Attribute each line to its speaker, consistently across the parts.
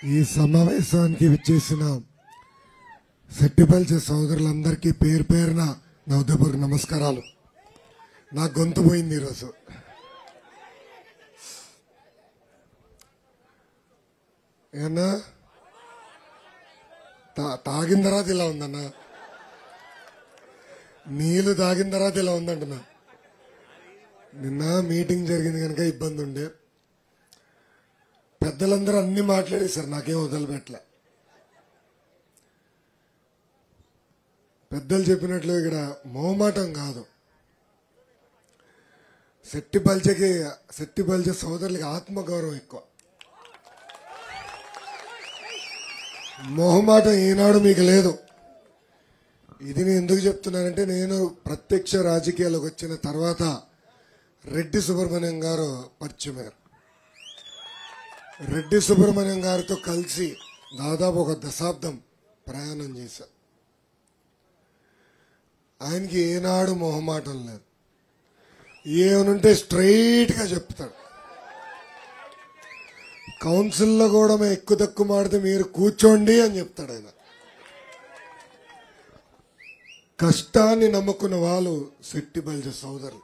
Speaker 1: ఈ సమావేశానికి విచ్చేసిన సెట్టిపల్చే సోదరులందరికీ పేరు పేరున నా ఉదయపూర్వక నమస్కారాలు నా గొంతు పోయింది ఈరోజు ఏమన్నా తా- తాగిన తర్వాత ఇలా ఉందన్నా నీళ్లు తాగిన తర్వాత ఇలా ఉందంటున్నా నిన్న మీటింగ్ జరిగింది కనుక ఇబ్బంది ఉండే పెద్దలందరూ అన్ని మాట్లాడేశారు నాకేం వదిలిపెట్టలే పెద్దలు చెప్పినట్లు ఇక్కడ మోమాటం కాదు శెట్టి పల్చకి శెట్టి పల్చే సోదరులకి ఆత్మగౌరవం ఎక్కువ మొహమాటం ఈనాడు మీకు లేదు ఇది నేను ఎందుకు చెప్తున్నానంటే నేను ప్రత్యక్ష రాజకీయాలకు వచ్చిన తర్వాత రెడ్డి సుబ్రహ్మణ్యం గారు పరిచయమయ్యారు రెడ్డి సుబ్రహ్మణ్యం గారితో కలిసి దాదాపు ఒక దశాబ్దం ప్రయాణం చేశారు ఆయనకి ఏనాడు మొహమాటం లేదు ఏమనుంటే స్ట్రైట్ గా చెప్తాడు కౌన్సిల్లో కూడా మేము ఎక్కువ తక్కువ మాడితే మీరు కూర్చోండి అని చెప్తాడు ఆయన కష్టాన్ని నమ్ముకున్న వాళ్ళు శెట్టి బల్జ సోదరులు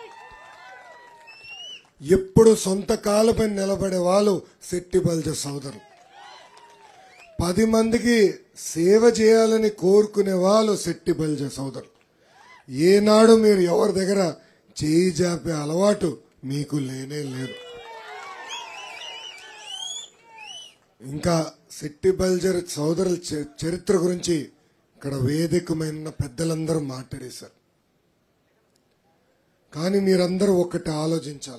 Speaker 1: ఎప్పుడు సొంత కాలపై నిలబడే వాళ్ళు శెట్టి బల్జ సోదరులు పది మందికి సేవ చేయాలని కోరుకునే వాళ్ళు శెట్టి బల్జ సోదరులు ఏనాడు మీరు ఎవరి దగ్గర చేయి జాపే అలవాటు మీకు లేనే లేదు ఇంకా శెట్టి బల్జర్ సోదరుల చ- చరిత్ర గురించి ఇక్కడ వేదికమైన పెద్దలందరూ మాట్లాడేశారు కానీ మీరందరూ ఒకటి ఆలోచించాల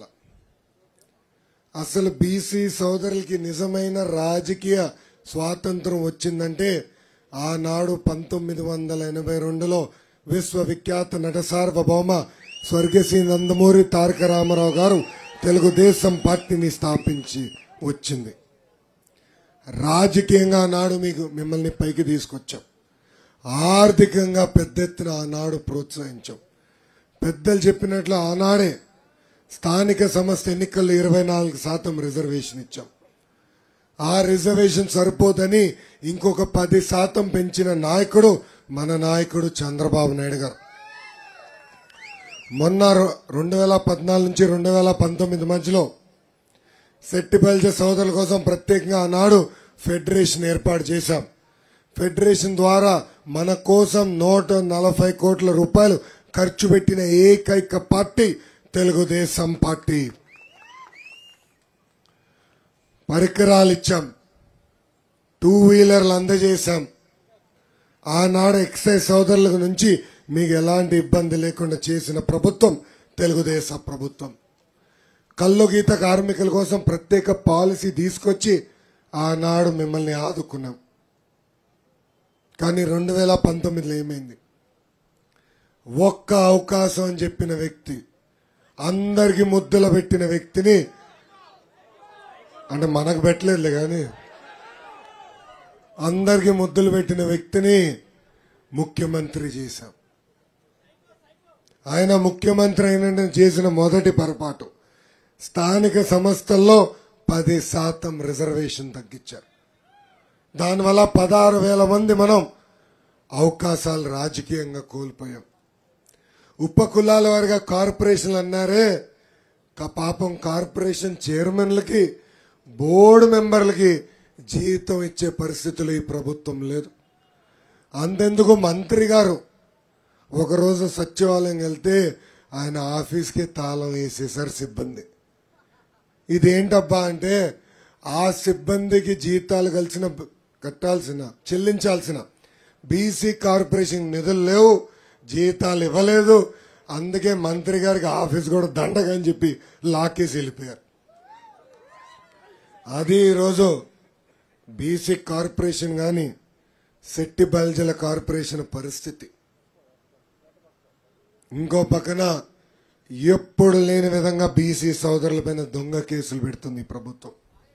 Speaker 1: అసలు బీసీ సోదరులకి నిజమైన రాజకీయ స్వాతంత్రం వచ్చిందంటే ఆనాడు పంతొమ్మిది వందల ఎనభై రెండులో విశ్వవిఖ్యాత నట సార్వభౌమ స్వర్గశ్రీ నందమూరి తారక రామారావు గారు తెలుగుదేశం పార్టీని స్థాపించి వచ్చింది రాజకీయంగా ఆనాడు మీకు మిమ్మల్ని పైకి తీసుకొచ్చాం ఆర్థికంగా పెద్ద ఎత్తున ఆనాడు ప్రోత్సహించాం పెద్దలు చెప్పినట్లు ఆనాడే స్థానిక సంస్థ ఎన్నికల్లో ఇరవై నాలుగు శాతం రిజర్వేషన్ ఇచ్చాం ఆ రిజర్వేషన్ సరిపోదని ఇంకొక పది శాతం పెంచిన నాయకుడు మన నాయకుడు చంద్రబాబు నాయుడు గారు మొన్న రొ- రెండు వేల పద్నాలుగు నుంచి రెండు వేల పంతొమ్మిది మధ్యలో సెట్టిపల్చే సోదరుల కోసం ప్రత్యేకంగా ఆనాడు ఫెడరేషన్ ఏర్పాటు చేశాం ఫెడరేషన్ ద్వారా మన కోసం నూట నలభై కోట్ల రూపాయలు ఖర్చు పెట్టిన ఏకైక పార్టీ తెలుగుదేశం పార్టీ పరికరాలు ఇచ్చాం టూ వీలర్లు అందజేశాం ఆనాడు ఎక్సైజ్ సోదరుల నుంచి మీకు ఎలాంటి ఇబ్బంది లేకుండా చేసిన ప్రభుత్వం తెలుగుదేశం ప్రభుత్వం కల్లు గీత కార్మికుల కోసం ప్రత్యేక పాలసీ తీసుకొచ్చి ఆనాడు మిమ్మల్ని ఆదుకున్నాం కానీ రెండు వేల పంతొమ్మిదిలో ఏమైంది ఒక్క అవకాశం అని చెప్పిన వ్యక్తి అందరికి ముద్దులు పెట్టిన వ్యక్తిని అంటే మనకు పెట్టలేదులే కానీ అందరికి ముద్దులు పెట్టిన వ్యక్తిని ముఖ్యమంత్రి చేశాం ఆయన ముఖ్యమంత్రి అయిన చేసిన మొదటి పొరపాటు స్థానిక సంస్థల్లో పది శాతం రిజర్వేషన్ తగ్గించారు దానివల్ల పదహారు వేల మంది మనం అవకాశాలు రాజకీయంగా కోల్పోయాం ఉప కులాల వారిగా కార్పొరేషన్లు అన్నారే క- పాపం కార్పొరేషన్ చైర్మన్లకి బోర్డు మెంబర్లకి జీతం ఇచ్చే పరిస్థితులు ఈ ప్రభుత్వం లేదు అంతెందుకు మంత్రి గారు ఒకరోజు సచివాలయం వెళ్తే ఆయన ఆఫీస్కి తాళం వేసేసారు సిబ్బంది ఇదేంటబ్బా అంటే ఆ సిబ్బందికి జీతాలు కలిసిన కట్టాల్సిన చెల్లించాల్సిన బీసీ కార్పొరేషన్ నిధులు లేవు జీతాలు ఇవ్వలేదు అందుకే మంత్రి గారికి ఆఫీస్ కూడా దండగా అని చెప్పి లాకేసి వెళ్ళిపోయారు అది ఈరోజు బీసీ కార్పొరేషన్ కానీ శెట్టి బల్జల కార్పొరేషన్ పరిస్థితి ఇంకో పక్కన ఎప్పుడు లేని విధంగా బీసీ సోదరులపైన దొంగ కేసులు పెడుతుంది ఈ ప్రభుత్వం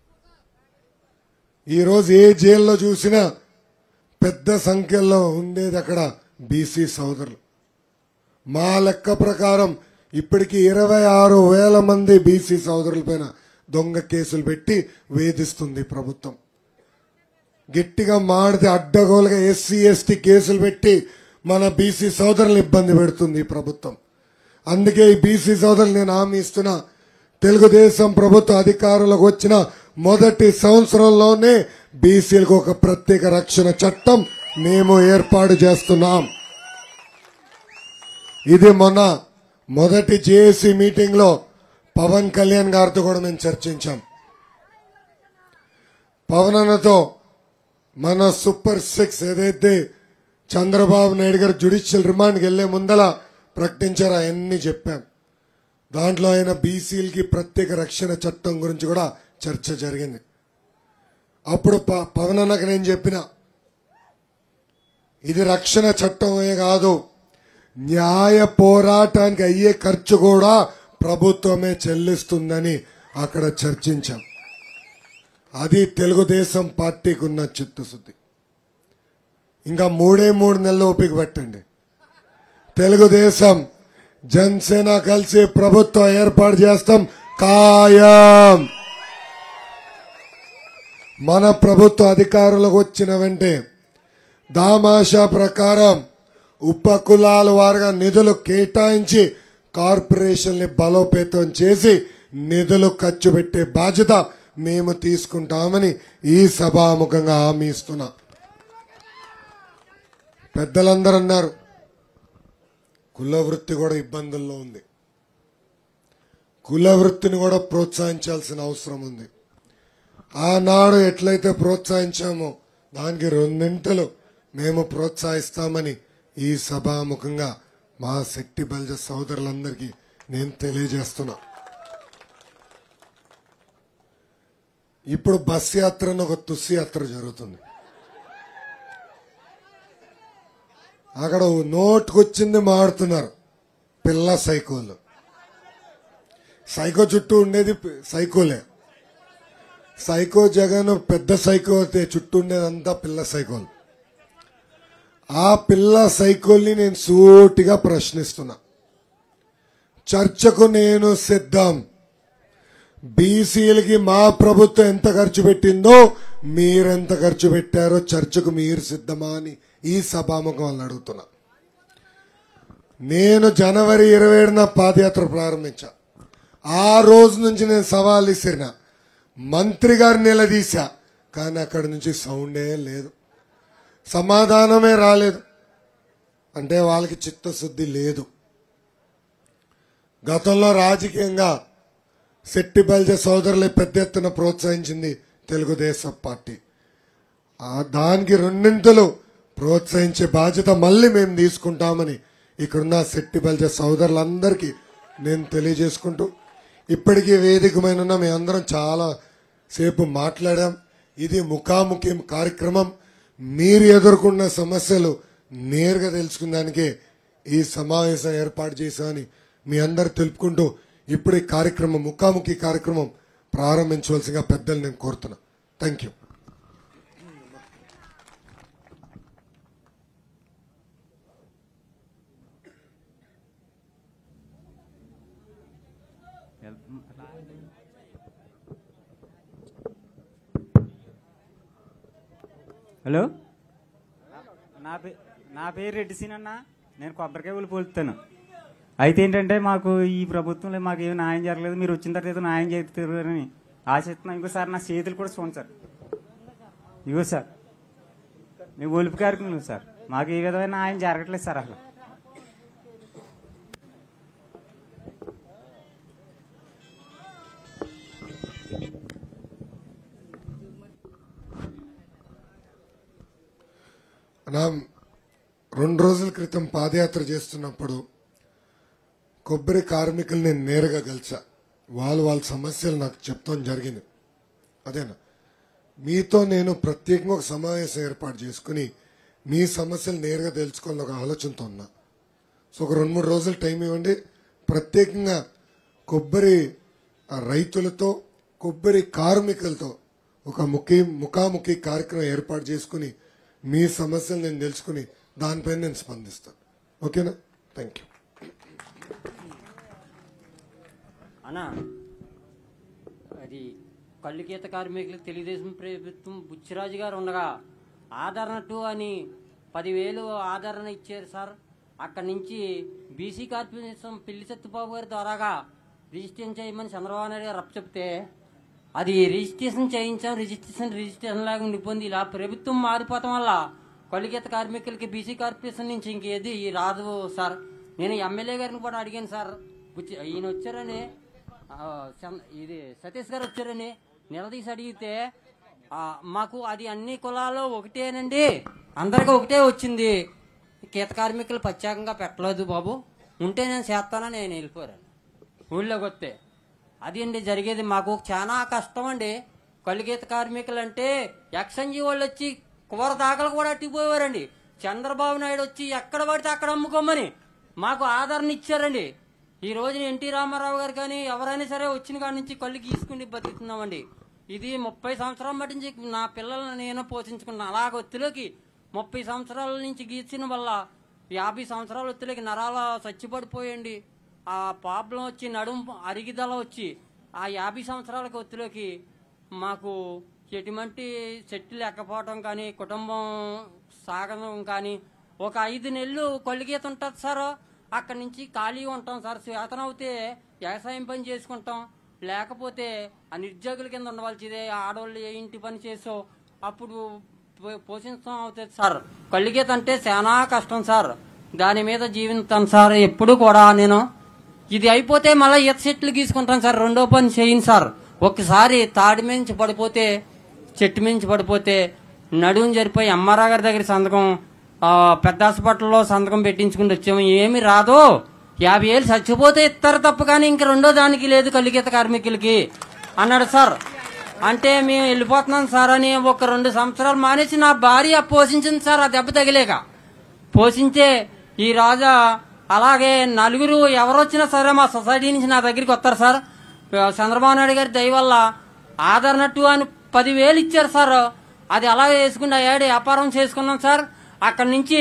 Speaker 1: ఈరోజు ఏ జైల్లో చూసినా పెద్ద సంఖ్యలో ఉండేది అక్కడ బీసీ సోదరులు మా లెక్క ప్రకారం ఇప్పటికి ఇరవై ఆరు వేల మంది బీసీ సోదరులపైన దొంగ కేసులు పెట్టి వేధిస్తుంది ప్రభుత్వం గట్టిగా మాడితే అడ్డగోలుగా ఎస్సీ ఎస్టీ కేసులు పెట్టి మన బీసీ సోదరులను ఇబ్బంది పెడుతుంది ఈ ప్రభుత్వం అందుకే ఈ బీసీ సోదరులు నేను హామీ ఇస్తున్నా తెలుగుదేశం ప్రభుత్వ అధికారులకు వచ్చిన మొదటి సంవత్సరంలోనే బీసీలకు ఒక ప్రత్యేక రక్షణ చట్టం మేము ఏర్పాటు చేస్తున్నాం ఇది మొన్న మొదటి జేఏసీ మీటింగ్ లో పవన్ కళ్యాణ్ గారితో కూడా మేము చర్చించాం పవన్ అన్నతో మన సూపర్ సిక్స్ ఏదైతే చంద్రబాబు నాయుడు గారు జుడిషియల్ రిమాండ్కి వెళ్లే ముందల ప్రకటించారో అవన్నీ చెప్పాం దాంట్లో ఆయన బీసీలకి ప్రత్యేక రక్షణ చట్టం గురించి కూడా చర్చ జరిగింది అప్పుడు ప- పవన్ అన్నకు నేను చెప్పిన ఇది రక్షణ చట్టమే కాదు న్యాయ పోరాటానికి అయ్యే ఖర్చు కూడా ప్రభుత్వమే చెల్లిస్తుందని అక్కడ చర్చించాం అది తెలుగుదేశం పార్టీకి ఉన్న చిత్తశుద్ధి ఇంకా మూడే మూడు నెలలు ఓపిక పెట్టండి తెలుగుదేశం జనసేన కలిసి ప్రభుత్వం ఏర్పాటు చేస్తాం ఖాయం మన ప్రభుత్వ అధికారులకు వచ్చిన వెంటే దామాషా ప్రకారం ఉప కులాల వారుగా నిధులు కేటాయించి కార్పొరేషన్ని బలోపేతం చేసి నిధులు ఖర్చు పెట్టే బాధ్యత మేము తీసుకుంటామని ఈ సభాముఖంగా హామీ ఇస్తున్నా పెద్దలందరూ అన్నారు కుల వృత్తి కూడా ఇబ్బందుల్లో ఉంది కుల వృత్తిని కూడా ప్రోత్సహించాల్సిన అవసరం ఉంది ఆనాడు ఎట్లయితే ప్రోత్సహించామో దానికి రెండింతలు మేము ప్రోత్సహిస్తామని ఈ సభాముఖంగా మా శక్తి బల్జ సోదరులందరికీ నేను తెలియజేస్తున్నా ఇప్పుడు బస్ యాత్రను ఒక తుస్సు యాత్ర జరుగుతుంది అక్కడ నోటుకొచ్చింది మాడుతున్నారు పిల్ల సైకోలు సైకో చుట్టూ ఉండేది పి- సైకోలే సైకో జగన్ పెద్ద సైకో అయితే చుట్టూ ఉండేదంతా పిల్ల సైకోలు ఆ పిల్ల సైకోల్ని నేను సూటిగా ప్రశ్నిస్తున్నా చర్చకు నేను సిద్ధం బీసీలకి మా ప్రభుత్వం ఎంత ఖర్చు పెట్టిందో మీరెంత ఖర్చు పెట్టారో చర్చకు మీరు సిద్ధమా అని ఈ సభాముఖం వాళ్ళని అడుగుతున్నా నేను జనవరి ఇరవై ఏడున పాదయాత్ర ప్రారంభించా ఆ రోజు నుంచి నేను సవాల్ ఇసిరిన మంత్రి గారు నిలదీశా కానీ అక్కడి నుంచి సౌండే లేదు సమాధానమే రాలేదు అంటే వాళ్ళకి చిత్తశుద్ధి లేదు గతంలో రాజకీయంగా శెట్టి బల్జ సోదరులు పెద్ద ఎత్తున ప్రోత్సహించింది తెలుగుదేశం పార్టీ ఆ దానికి రెండింతలు ప్రోత్సహించే బాధ్యత మళ్ళీ మేము తీసుకుంటామని ఇక్కడున్న శెట్టి బల్జ సోదరులందరికీ నేను తెలియజేసుకుంటూ ఇప్పటికీ వేదికమైన ఉన్న మీ అందరం చాలా సేపు మాట్లాడాం ఇది ముఖాముఖి కార్యక్రమం మీరు ఎదుర్కొన్న సమస్యలు నేరుగా తెలుసుకున్నానికే ఈ సమావేశం ఏర్పాటు చేశామని మీ అందరు తెలుపుకుంటూ ఇప్పుడు ఈ కార్యక్రమం ముఖాముఖి కార్యక్రమం ప్రారంభించవలసిందిగా పెద్దలు నేను కోరుతున్నా థ్యాంక్ యూ
Speaker 2: హలో నా పే నా పేరు రెడ్డి సీనన్న నేను కొబ్బరికాయ ఊళ్ళు పోలుతాను అయితే ఏంటంటే మాకు ఈ ప్రభుత్వంలో మాకు ఏమి న్యాయం జరగలేదు మీరు వచ్చిన తర్వాత ఏదో న్యాయం చేస్తారని ఆశిస్తున్నాం ఇంకోసారి నా చేతులు కూడా చూడండి సార్ ఇగో సార్ మీ ఒలుపు కార్యక్రమం సార్ మాకు ఏ విధమైన న్యాయం జరగట్లేదు సార్ అసలు
Speaker 1: నా రెండు రోజుల క్రితం పాదయాత్ర చేస్తున్నప్పుడు కొబ్బరి కార్మికులు నేను నేరుగా కలిసా వాళ్ళు వాళ్ళ సమస్యలు నాకు చెప్తాం జరిగింది అదేనా మీతో నేను ప్రత్యేకంగా ఒక సమావేశం ఏర్పాటు చేసుకుని మీ సమస్యలు నేరుగా తెలుసుకోవాలని ఒక ఆలోచనతో ఉన్నా సో ఒక రెండు మూడు రోజులు టైం ఇవ్వండి ప్రత్యేకంగా కొబ్బరి ఆ రైతులతో కొబ్బరి కార్మికులతో ఒక ముఖి ముఖాముఖి కార్యక్రమం ఏర్పాటు చేసుకుని మీ సమస్యలు నేను తెలుసుకుని దానిపైన నేను స్పందిస్తాను ఓకేనా థ్యాంక్ యూ
Speaker 3: అన్నా అది కళ్ళుగీత కార్మికులకు తెలుగుదేశం ప్రభుత్వం బుచ్చిరాజు గారు ఉండగా ఆదరణ టూ అని పదివేలు ఆదరణ ఇచ్చారు సార్ అక్కడి నుంచి బీసీ కార్పొరేషన్ పిల్లి సత్తుబాబు గారి ద్వారాగా రిజిస్ట్రేషన్ చేయమని చంద్రబాబు నాయుడు గారు చెప్తే అది రిజిస్ట్రేషన్ చేయించాం రిజిస్ట్రేషన్ రిజిస్ట్రేషన్ లాగా ఉండిపోయింది ఇలా ప్రభుత్వం మారిపోవటం వల్ల కొలిగీత కార్మికులకి బీసీ కార్పొరేషన్ నుంచి ఇంకేది రాదు సార్ నేను ఎమ్మెల్యే గారిని కూడా అడిగాను సార్ బుచ్చి- ఈయన వచ్చారని ఆ, చంద- ఇది సతీష్ గారు వచ్చారని నిలదీసి అడిగితే ఆ, మాకు అది అన్ని కులాలు ఒకటేనండి అందరికీ ఒకటే వచ్చింది గీత కార్మికులు ప్రత్యేకంగా పెట్టలేదు బాబు ఉంటే నేను చేస్తానని నేను వెళ్ళిపోయాను ఊళ్ళోకి వస్తే అది అండి జరిగేది మాకు చాలా కష్టం అండి కలుగీత కార్మికులు అంటే ఎక్సంజీ వాళ్ళు వచ్చి కూర దాకలు కూడా అట్టిపోయేవారండి చంద్రబాబు నాయుడు వచ్చి ఎక్కడ పడితే అక్కడ అమ్ముకోమని మాకు ఆదరణ ఇచ్చారండి ఈ రోజున ఎన్టీ రామారావు గారు కానీ ఎవరైనా సరే వచ్చిన కాడి నుంచి కళ్ళు గీసుకుని బతుకుతున్నామండి ఇది ముప్పై సంవత్సరాల మట్టి నుంచి నా పిల్లల్ని నేను పోషించుకున్నాను అలాగ ఒత్తిలోకి ముప్పై సంవత్సరాల నుంచి గీసిన వల్ల యాభై సంవత్సరాల ఒత్తిలోకి నరాల చచ్చిపడిపోయండి ఆ ప్రాబ్లం వచ్చి నడుము అరిగిదల వచ్చి ఆ యాభై సంవత్సరాలకు ఒత్తిలోకి మాకు ఎటువంటి చెట్టు లేకపోవడం కానీ కుటుంబం సాగడం కానీ ఒక ఐదు నెలలు కొల్లిగీత ఉంటుంది సార్ అక్కడి నుంచి ఖాళీగా ఉంటాం సార్ చేతన అవుతే వ్యవసాయం పని చేసుకుంటాం లేకపోతే ఆ నిరుద్యోగుల కింద ఉండవలసిదే ఆడవాళ్ళు ఏ ఇంటి పని చేసో అప్పుడు పో- పోషించడం అవుతుంది సార్ కొల్లిగీత అంటే చాలా కష్టం సార్ దాని మీద జీవిస్తాను సార్ ఎప్పుడు కూడా నేను ఇది అయిపోతే మళ్ళీ ఈత చెట్లు గీసుకుంటాను సార్ రెండో పని చేయను సార్ ఒకసారి తాడి మించి పడిపోతే చెట్టు మించి పడిపోతే నడుము జరిపోయి అమ్మారావు గారి దగ్గర సంతకం ఆ, పెద్ద హాస్పిటల్లో సంతకం పెట్టించుకుని వచ్చాము ఏమి రాదు యాభై ఏళ్ళు చచ్చిపోతే ఇస్తారు తప్ప కానీ ఇంక రెండో దానికి లేదు కలిగీత కార్మికులకి అన్నాడు సార్ అంటే మేము వెళ్ళిపోతున్నాం సార్ అని ఒక రెండు సంవత్సరాలు మానేసి నా భార్య పోషించింది సార్ ఆ దెబ్బ తగిలేక పోషించే ఈ రాజా అలాగే నలుగురు ఎవరు వచ్చినా సరే మా సొసైటీ నుంచి నా దగ్గరికి వస్తారు సార్ చంద్రబాబు నాయుడు గారి దయ వల్ల ఆదరణ టూ అని పదివేలు ఇచ్చారు సార్ అది అలాగే వేసుకుని ఆ ఏడు వ్యాపారం చేసుకున్నాం సార్ అక్కడి నుంచి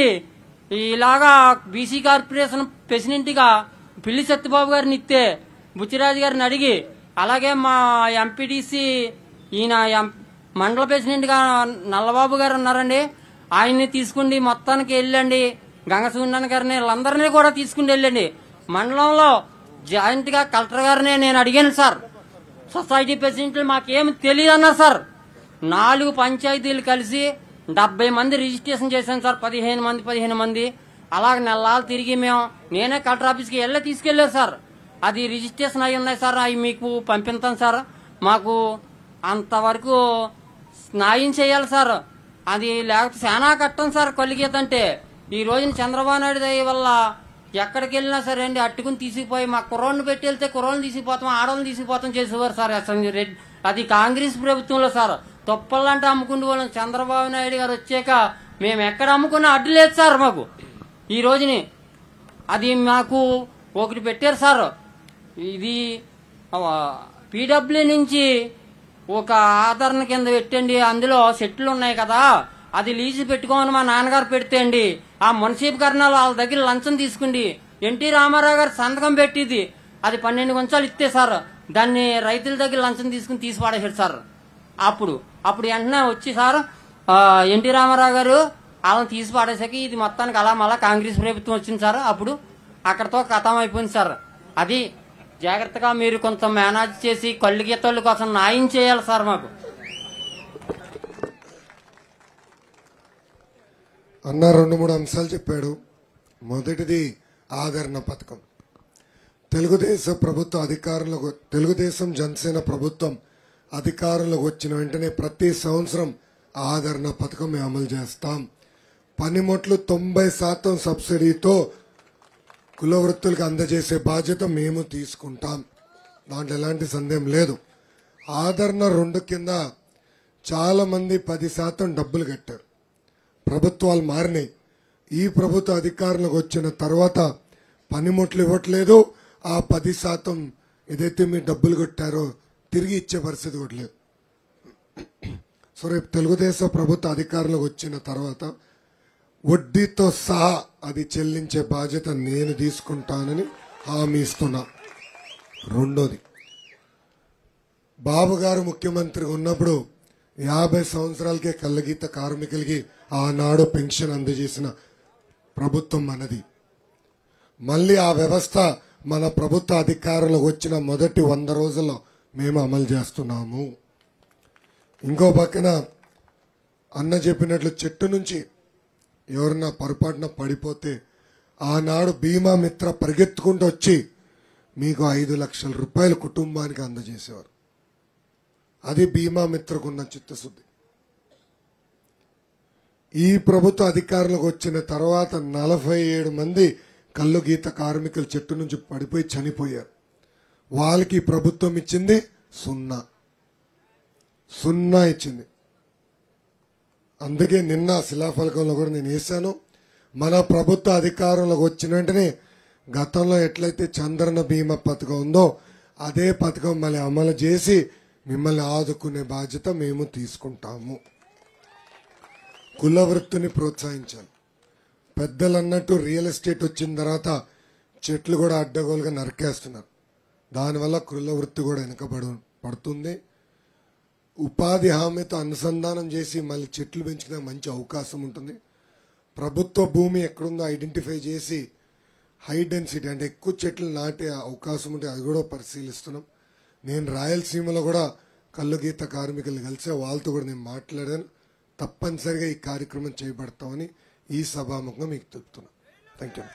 Speaker 3: ఇలాగా బీసీ కార్పొరేషన్ ప్రెసిడెంట్గా పిల్లి సత్యబాబు గారిని ఇస్తే బుచ్చిరాజు గారిని అడిగి అలాగే మా ఎంపీటీసీ ఈయన ఎం- మండల ప్రెసిడెంట్గా నల్లబాబు గారు ఉన్నారండి ఆయన్ని తీసుకుండి మొత్తానికి వెళ్ళండి గంగసూర్యన్ గారిని వీళ్ళందరినీ కూడా తీసుకుని వెళ్ళండి మండలంలో జాయింట్ గా కలెక్టర్ గారిని నేను అడిగాను సార్ సొసైటీ ప్రెసిడెంట్లు మాకేమి తెలియదు అన్నారు సార్ నాలుగు పంచాయతీలు కలిసి డెబ్బై మంది రిజిస్ట్రేషన్ చేశాను సార్ పదిహేను మంది పదిహేను మంది అలాగే నెలలు తిరిగి మేము నేనే కలెక్టర్ ఆఫీస్కి వెళ్ళి తీసుకెళ్లారు సార్ అది రిజిస్ట్రేషన్ అయి ఉన్నాయి సార్ అవి మీకు పంపిస్తాను సార్ మాకు అంతవరకు న్యాయం చేయాలి సార్ అది లేకపోతే చాలా కట్టం సార్ కొలిగీత అంటే ఈ రోజున చంద్రబాబు నాయుడు దయ వల్ల ఎక్కడికి వెళ్ళినా సరే అండి అట్టుకుని తీసుకుపోయి మా కుర్రోడిని పెట్టి వెళ్తే కుర్రోళ్ళని తీసుకుపోతాం ఆడవాళ్ళని తీసుకుపోతాం చేసేవారు సార్ అసలు రెడ్డి అది కాంగ్రెస్ ప్రభుత్వంలో సార్ తొప్పలంటే అమ్ముకుంటూ వాళ్ళం చంద్రబాబు నాయుడు గారు వచ్చాక మేము ఎక్కడ అమ్ముకున్నా అడ్డు లేదు సార్ మాకు ఈ రోజుని అది మాకు ఒకటి పెట్టారు సార్ ఇది పీడబ్ల్యూ నుంచి ఒక ఆదరణ కింద పెట్టండి అందులో సెట్లు ఉన్నాయి కదా అది లీజు పెట్టుకోమని మా నాన్నగారు పెడితే అండి ఆ మున్సిపల్ కర్ణాలు వాళ్ళ దగ్గర లంచం తీసుకుండి ఎన్టీ రామారావు గారు సంతకం పెట్టింది అది పన్నెండు కొంచాలు ఇస్తే సార్ దాన్ని రైతుల దగ్గర లంచం తీసుకుని తీసి పాడేశాడు సార్ అప్పుడు అప్పుడు వెంటనే వచ్చి సార్ ఆ, ఎన్టీ రామారావు గారు వాళ్ళని తీసి పాడేసాక ఇది మొత్తానికి అలా మళ్ళా కాంగ్రెస్ ప్రభుత్వం వచ్చింది సార్ అప్పుడు అక్కడతో కథం అయిపోయింది సార్ అది జాగ్రత్తగా మీరు కొంత మేనేజ్ చేసి కళ్ళు గీతల కోసం న్యాయం చేయాలి సార్ మాకు
Speaker 1: అన్న రెండు మూడు అంశాలు చెప్పాడు మొదటిది ఆదరణ పథకం తెలుగుదేశం ప్రభుత్వం అధికారంలోకి తెలుగుదేశం జనసేన ప్రభుత్వం అధికారంలోకి వచ్చిన వెంటనే ప్రతి సంవత్సరం ఆదరణ పథకం మేము అమలు చేస్తాం పనిముట్లు తొంభై శాతం సబ్సిడీతో కుల వృత్తులకు అందజేసే బాధ్యత మేము తీసుకుంటాం దాంట్లో ఎలాంటి సందేహం లేదు ఆదరణ రెండు కింద చాలా మంది పది శాతం డబ్బులు కట్టారు ప్రభుత్వాలు మారినాయి ఈ ప్రభుత్వ అధికారంలోకి వచ్చిన తర్వాత పనిముట్లు ఇవ్వట్లేదు ఆ పది శాతం ఏదైతే మీరు డబ్బులు కొట్టారో తిరిగి ఇచ్చే పరిస్థితి కూడా లేదు సో రేపు తెలుగుదేశం ప్రభుత్వ అధికారంలోకి వచ్చిన తర్వాత వడ్డీతో సహా అది చెల్లించే బాధ్యత నేను తీసుకుంటానని హామీ ఇస్తున్నా రెండోది బాబు గారు ముఖ్యమంత్రిగా ఉన్నప్పుడు యాభై సంవత్సరాలకే కళ్ళగీత కార్మికులకి ఆనాడు పెన్షన్ అందజేసిన ప్రభుత్వం మనది మళ్ళీ ఆ వ్యవస్థ మన ప్రభుత్వ అధికారంలోకి వచ్చిన మొదటి వంద రోజుల్లో మేము అమలు చేస్తున్నాము ఇంకో పక్కన అన్న చెప్పినట్లు చెట్టు నుంచి ఎవరన్నా పొరపాటున పడిపోతే ఆనాడు బీమా మిత్ర పరిగెత్తుకుంటూ వచ్చి మీకు ఐదు లక్షల రూపాయలు కుటుంబానికి అందజేసేవారు అది బీమా మిత్రకున్న చిత్తశుద్ధి ఈ ప్రభుత్వ అధికారంలోకి వచ్చిన తర్వాత నలభై ఏడు మంది కళ్ళు గీత కార్మికులు చెట్టు నుంచి పడిపోయి చనిపోయారు వాళ్ళకి ఈ ప్రభుత్వం ఇచ్చింది సున్నా సున్నా ఇచ్చింది అందుకే నిన్న శిలాఫలకంలో కూడా నేను వేశాను మన ప్రభుత్వ అధికారంలోకి వచ్చిన వెంటనే గతంలో ఎట్లయితే చంద్రన బీమా పథకం ఉందో అదే పథకం మళ్ళీ అమలు చేసి మిమ్మల్ని ఆదుకునే బాధ్యత మేము తీసుకుంటాము కుల వృత్తిని ప్రోత్సహించాలి పెద్దలు అన్నట్టు రియల్ ఎస్టేట్ వచ్చిన తర్వాత చెట్లు కూడా అడ్డగోలుగా నరికేస్తున్నారు దానివల్ల కుల వృత్తి కూడా వెనుకబడు పడుతుంది ఉపాధి హామీతో అనుసంధానం చేసి మళ్ళీ చెట్లు పెంచుకునే మంచి అవకాశం ఉంటుంది ప్రభుత్వ భూమి ఎక్కడుందో ఐడెంటిఫై చేసి హై డెన్సిటీ అంటే ఎక్కువ చెట్లు నాటే అవకాశం ఉంటే అది కూడా పరిశీలిస్తున్నాం నేను రాయలసీమలో కూడా కళ్ళు గీత కార్మికులు కలిసే వాళ్ళతో కూడా నేను మాట్లాడాను తప్పనిసరిగా ఈ కార్యక్రమం చేపడతామని ఈ సభాముఖంగా మీకు చెప్తున్నా థ్యాంక్ యూ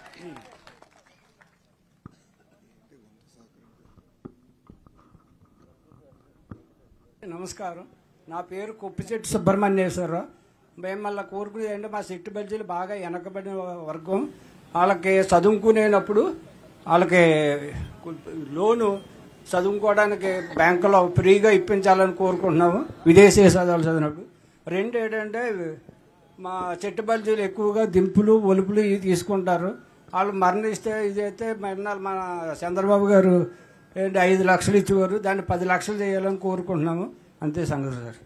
Speaker 4: నమస్కారం నా పేరు కొప్పిచెట్టు సుబ్రహ్మణ్యేశ్వరరావు మేము మళ్ళీ కోరుకునేది ఏంటంటే మా చెట్టు బజ్జీలు బాగా వెనకబడిన వర్గం వాళ్ళకి చదువుకునేటప్పుడు వాళ్ళకి లోను చదువుకోవడానికి బ్యాంకులో ఫ్రీగా ఇప్పించాలని కోరుకుంటున్నాము విదేశీ చదువులు చదివినప్పుడు రెండు ఏంటంటే మా చెట్టు బజ్జీలు ఎక్కువగా దింపులు ఒలుపులు ఇవి తీసుకుంటారు వాళ్ళు మరణిస్తే ఇదైతే మరణాలు మన చంద్రబాబు గారు ఏంటి ఐదు లక్షలు ఇచ్చేవారు దాన్ని పది లక్షలు చేయాలని కోరుకుంటున్నాము అంతే సంగతి సార్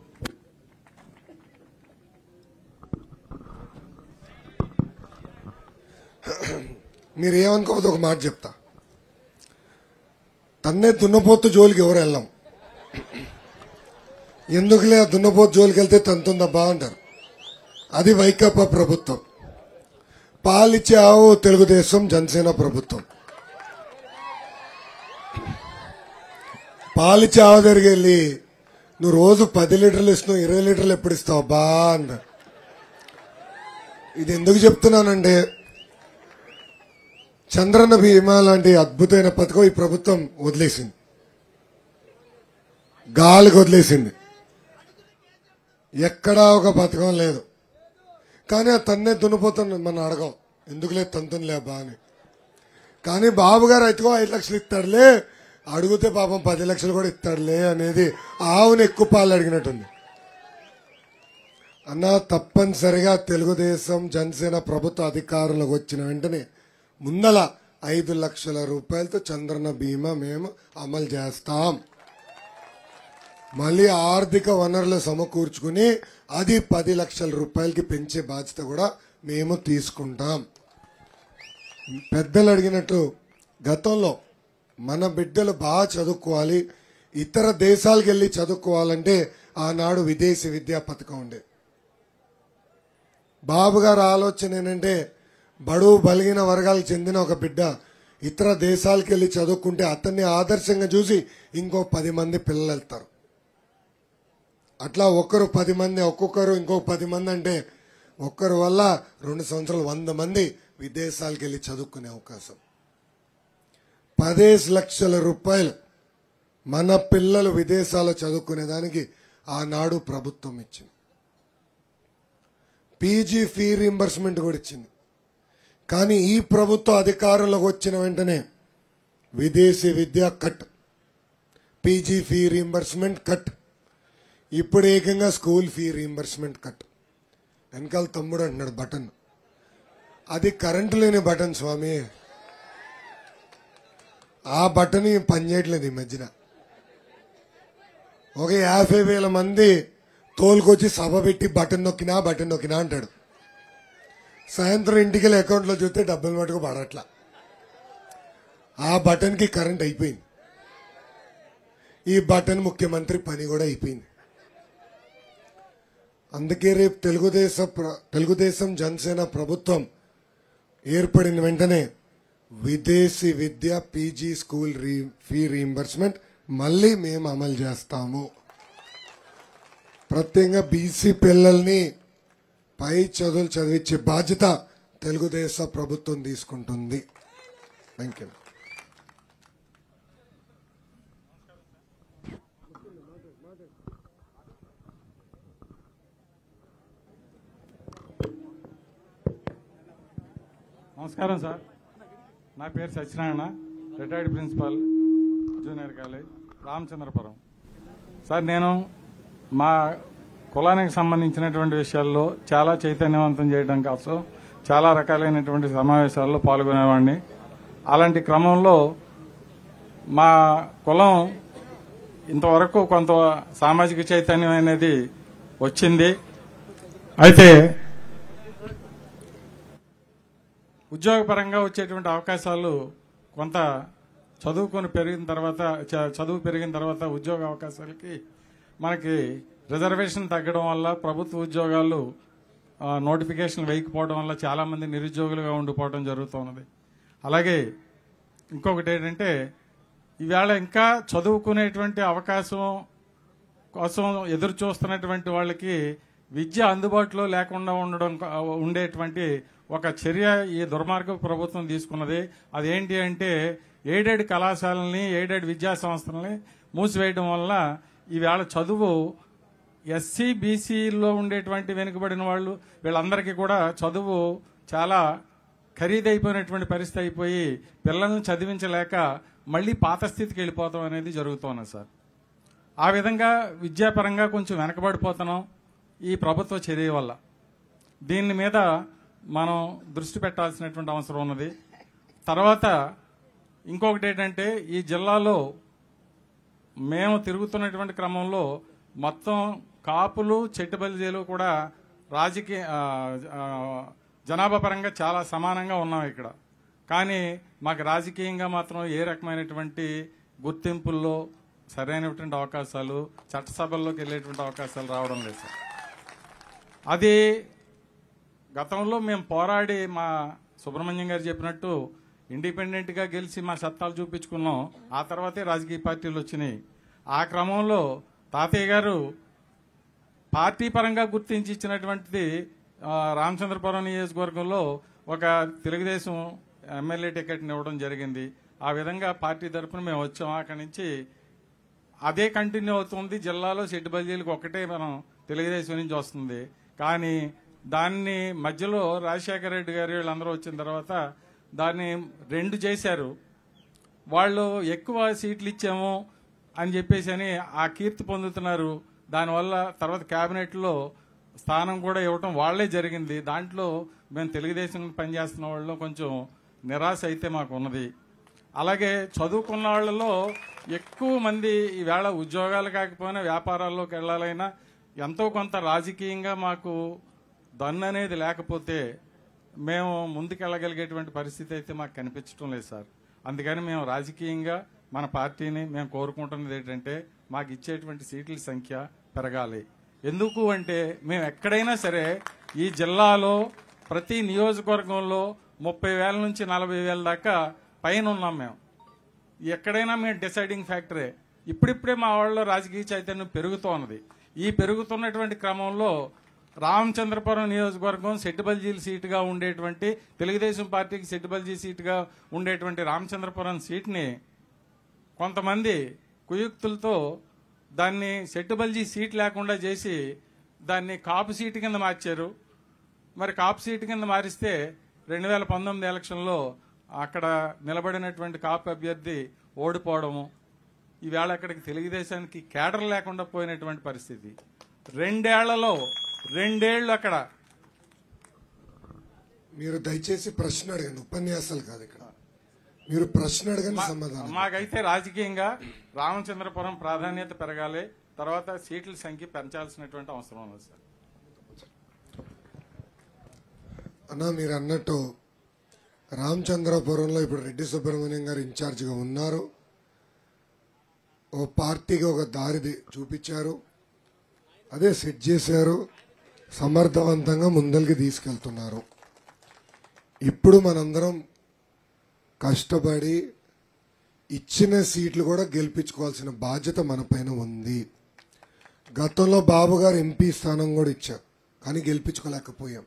Speaker 1: మీరు ఏమనుకోవద్దు ఒక మాట చెప్తా తన్నే దున్నపోతు జోలికి ఎవరు వెళ్ళాం ఎందుకులే ఆ దున్నపోతు జోలికి వెళ్తే తంతుందబ్బా అంటారు అది వైకాపా ప్రభుత్వం పాలిచ్చే ఆవు తెలుగుదేశం జనసేన ప్రభుత్వం పాలిచ్చే ఆవు దగ్గరికి వెళ్ళి నువ్వు రోజు పది లీటర్లు ఇస్తున్నావు ఇరవై లీటర్లు ఎప్పుడు ఇస్తావు బా అంటారు ఇది ఎందుకు చెప్తున్నానంటే చంద్రన్న బీమా లాంటి అద్భుతమైన పథకం ఈ ప్రభుత్వం వదిలేసింది గాలికి వదిలేసింది ఎక్కడా ఒక పథకం లేదు కానీ ఆ తన్నే దున్నిపోతాను మనం అడగం ఎందుకులే తంతునిలే బా అని కానీ బాబు గారు అయితే ఐదు లక్షలు ఇస్తాడులే అడిగితే పాపం పది లక్షలు కూడా ఇస్తాడులే అనేది ఆవుని ఎక్కువ పాలు అడిగినట్టుంది అన్న తప్పనిసరిగా తెలుగుదేశం జనసేన ప్రభుత్వ అధికారంలోకి వచ్చిన వెంటనే ముందల ఐదు లక్షల రూపాయలతో చంద్రన బీమా మేము అమలు చేస్తాం మళ్ళీ ఆర్థిక వనరులు సమకూర్చుకుని అది పది లక్షల రూపాయలకి పెంచే బాధ్యత కూడా మేము తీసుకుంటాం పెద్దలు అడిగినట్టు గతంలో మన బిడ్డలు బాగా చదువుకోవాలి ఇతర దేశాలకు వెళ్ళి చదువుకోవాలంటే ఆనాడు విదేశీ విద్యా పథకం ఉండే బాబు గారు ఆలోచన ఏంటంటే బడుగు బలిగిన వర్గాలకు చెందిన ఒక బిడ్డ ఇతర దేశాలకు వెళ్ళి చదువుకుంటే అతన్ని ఆదర్శంగా చూసి ఇంకో పది మంది పిల్లలు వెళ్తారు అట్లా ఒక్కరు పది మంది ఒక్కొక్కరు ఇంకో పది మంది అంటే ఒక్కరు వల్ల రెండు సంవత్సరాలు వంద మంది విదేశాలకు వెళ్ళి చదువుకునే అవకాశం పదేసి లక్షల రూపాయలు మన పిల్లలు విదేశాల్లో చదువుకునేదానికి ఆనాడు ప్రభుత్వం ఇచ్చింది పీజీ ఫీ రీంబర్స్మెంట్ కూడా ఇచ్చింది కానీ ఈ ప్రభుత్వ అధికారంలోకి వచ్చిన వెంటనే విదేశీ విద్య cut PG fee reimbursement cut ఇప్పుడు ఏకంగా స్కూల్ ఫీ రీంబర్స్మెంట్ కట్ వెనకాల తమ్ముడు అంటున్నాడు బటన్ అది కరెంటు లేని బటన్ స్వామి ఆ బటన్ పనిచేయట్లేదు ఈ మధ్యన ఒక యాభై వేల మంది తోలుకొచ్చి సభ పెట్టి బటన్ నొక్కినా బటన్ నొక్కినా అంటాడు సాయంత్రం ఇంటికి వెళ్ళి అకౌంట్లో చూస్తే డబ్బులు మటుకు పడట్లా ఆ బటన్కి కరెంట్ అయిపోయింది ఈ బటన్ ముఖ్యమంత్రి పని కూడా అయిపోయింది అందుకే రేపు తెలుగుదేశం ప్ర- తెలుగుదేశం జనసేన ప్రభుత్వం ఏర్పడిన వెంటనే విదేశీ విద్య PG school re fee reimbursement మళ్ళీ మేము అమలు చేస్తాము ప్రత్యేకంగా బీసీ పిల్లల్ని పై చదువులు చదివించే బాధ్యత తెలుగుదేశం ప్రభుత్వం తీసుకుంటుంది థ్యాంక్ యూ
Speaker 5: నమస్కారం సార్ నా పేరు Satyanarayana retired principal junior college Ramachandrapuram sir నేను మా కులానికి సంబంధించినటువంటి విషయాల్లో చాలా చైతన్యవంతం చేయడం కోసం చాలా రకాలైనటువంటి సమావేశాల్లో పాల్గొనేవాడిని అలాంటి క్రమంలో మా కులం ఇంతవరకు కొంత సామాజిక చైతన్యం అనేది వచ్చింది అయితే ఉద్యోగపరంగా వచ్చేటువంటి అవకాశాలు కొంత చదువుకొని పెరిగిన తర్వాత చ- చదువు పెరిగిన తర్వాత ఉద్యోగ అవకాశాలకి మనకి రిజర్వేషన్ తగ్గడం వల్ల ప్రభుత్వ ఉద్యోగాలు ఆ, నోటిఫికేషన్ వేయకపోవడం వల్ల చాలా మంది నిరుద్యోగులుగా ఉండిపోవడం జరుగుతున్నది అలాగే ఇంకొకటి ఏంటంటే ఈవేళ ఇంకా చదువుకునేటువంటి అవకాశం కోసం ఎదురు చూస్తున్నటువంటి వాళ్ళకి విద్య అందుబాటులో లేకుండా ఉండడం ఉండేటువంటి ఒక చర్య ఈ దుర్మార్గ ప్రభుత్వం తీసుకున్నది అదేంటి అంటే ఎయిడెడ్ కళాశాలని ఎయిడెడ్ విద్యా సంస్థలని మూసివేయడం వల్ల ఈవేళ చదువు ఎస్సీ బీసీలో ఉండేటువంటి వెనుకబడిన వాళ్ళు వీళ్ళందరికీ కూడా చదువు చాలా ఖరీదైపోయినటువంటి పరిస్థితి అయిపోయి పిల్లల్ని చదివించలేక మళ్ళీ పాత స్థితికి వెళ్ళిపోతాం అనేది జరుగుతున్నది సార్ ఆ విధంగా విద్యాపరంగా కొంచెం వెనకబడిపోతున్నాం ఈ ప్రభుత్వ చర్య వల్ల దీని మీద మనం దృష్టి పెట్టాల్సినటువంటి అవసరం ఉన్నది తర్వాత ఇంకొకటి ఏంటంటే ఈ జిల్లాలో మేము తిరుగుతున్నటువంటి క్రమంలో మొత్తం కాపులు చెట్టుబలిజీలు కూడా రాజకీయ ఆ, ఆ, జనాభా పరంగా చాలా సమానంగా ఉన్నాం ఇక్కడ కానీ మాకు రాజకీయంగా మాత్రం ఏ రకమైనటువంటి గుర్తింపుల్లో సరైనటువంటి అవకాశాలు చట్టసభల్లోకి వెళ్ళేటువంటి అవకాశాలు రావడం లేదు సార్ అది గతంలో మేము పోరాడి మా సుబ్రహ్మణ్యం గారు చెప్పినట్టు ఇండిపెండెంట్ గా గెలిచి మా సత్తాలు చూపించుకున్నాం ఆ తర్వాతే రాజకీయ పార్టీలు వచ్చినాయి ఆ క్రమంలో తాతయ్య గారు పార్టీ పరంగా గుర్తించి ఇచ్చినటువంటిది ఆ, రామచంద్రపురం నియోజకవర్గంలో ఒక తెలుగుదేశం ఎమ్మెల్యే టికెట్ని ఇవ్వడం జరిగింది ఆ విధంగా పార్టీ తరఫున మేము వచ్చాం అక్కడి నుంచి అదే కంటిన్యూ అవుతుంది జిల్లాలో సెట్టు బల్జీలకు ఒక్కటే మనం తెలుగుదేశం నుంచి వస్తుంది కానీ దాన్ని మధ్యలో రాజశేఖర రెడ్డి గారు వీళ్ళందరూ వచ్చిన తర్వాత దాన్ని రెండు చేశారు వాళ్ళు ఎక్కువ సీట్లు ఇచ్చాము అని చెప్పేసి అని ఆ కీర్తి పొందుతున్నారు దానివల్ల తర్వాత కేబినెట్లో స్థానం కూడా ఇవ్వటం వాళ్లే జరిగింది దాంట్లో మేము తెలుగుదేశం పనిచేస్తున్న వాళ్ళు కొంచెం నిరాశ అయితే మాకు ఉన్నది అలాగే చదువుకున్న వాళ్ళలో ఎక్కువ మంది ఈవేళ ఉద్యోగాలు కాకపోయినా వ్యాపారాల్లోకి వెళ్ళాలైనా ఎంతో కొంత రాజకీయంగా మాకు దన్ను అనేది లేకపోతే మేము ముందుకెళ్ళగలిగేటువంటి పరిస్థితి అయితే మాకు కనిపించడం లేదు సార్ అందుకని మేము రాజకీయంగా మన పార్టీని మేము కోరుకుంటున్నది ఏంటంటే మాకు ఇచ్చేటువంటి సీట్ల సంఖ్య పెరగాలి ఎందుకు అంటే మేము ఎక్కడైనా సరే ఈ జిల్లాలో ప్రతి నియోజకవర్గంలో ముప్పై వేల నుంచి నలభై వేల దాకా పైన ఉన్నాం మేము ఎక్కడైనా మేము డిసైడింగ్ ఫ్యాక్టరే ఇప్పుడిప్పుడే మా వాళ్ళలో రాజకీయ చైతన్యం పెరుగుతూ ఉన్నది ఈ పెరుగుతున్నటువంటి క్రమంలో రామచంద్రపురం నియోజకవర్గం సెట్టుబల్జీల సీటుగా ఉండేటువంటి తెలుగుదేశం పార్టీకి సెట్టుబల్జీ సీటుగా ఉండేటువంటి రామచంద్రపురం సీట్ని కొంతమంది కుయుక్తులతో దాన్ని సెట్టుబల్జీ సీట్ లేకుండా చేసి దాన్ని కాపు సీటు కింద మార్చారు మరి కాపు సీటు కింద మారిస్తే రెండు వేల పంతొమ్మిది ఎలక్షన్లో అక్కడ నిలబడినటువంటి కాపు అభ్యర్థి ఓడిపోవడము ఈవేళ అక్కడికి తెలుగుదేశానికి కేడర్ లేకుండా పోయినటువంటి పరిస్థితి రెండేళ్లలో రెండేళ్లు అక్కడ
Speaker 1: మీరు దయచేసి ప్రశ్న అడగండి ఉపన్యాసాలు కాదు ఇక్కడ మీరు ప్రశ్న అడగండి సమాధానం
Speaker 5: మాకైతే రాజకీయంగా రామచంద్రపురం ప్రాధాన్యత పెరగాలి తర్వాత సీట్ల సంఖ్య పెంచాల్సినటువంటి అవసరం ఉంది సార్
Speaker 1: అన్న మీరు అన్నట్టు రామచంద్రపురంలో ఇప్పుడు రెడ్డి సుబ్రహ్మణ్యం గారు ఇన్ఛార్జిగా ఉన్నారు ఓ పార్టీకి ఒక దారి ది- చూపించారు అదే సెట్ చేశారు సమర్థవంతంగా ముందరికి తీసుకెళ్తున్నారు ఇప్పుడు మనందరం కష్టపడి ఇచ్చిన సీట్లు కూడా గెలిపించుకోవాల్సిన బాధ్యత మన పైన ఉంది గతంలో బాబు గారు ఎంపీ స్థానం కూడా ఇచ్చారు కానీ గెలిపించుకోలేకపోయాం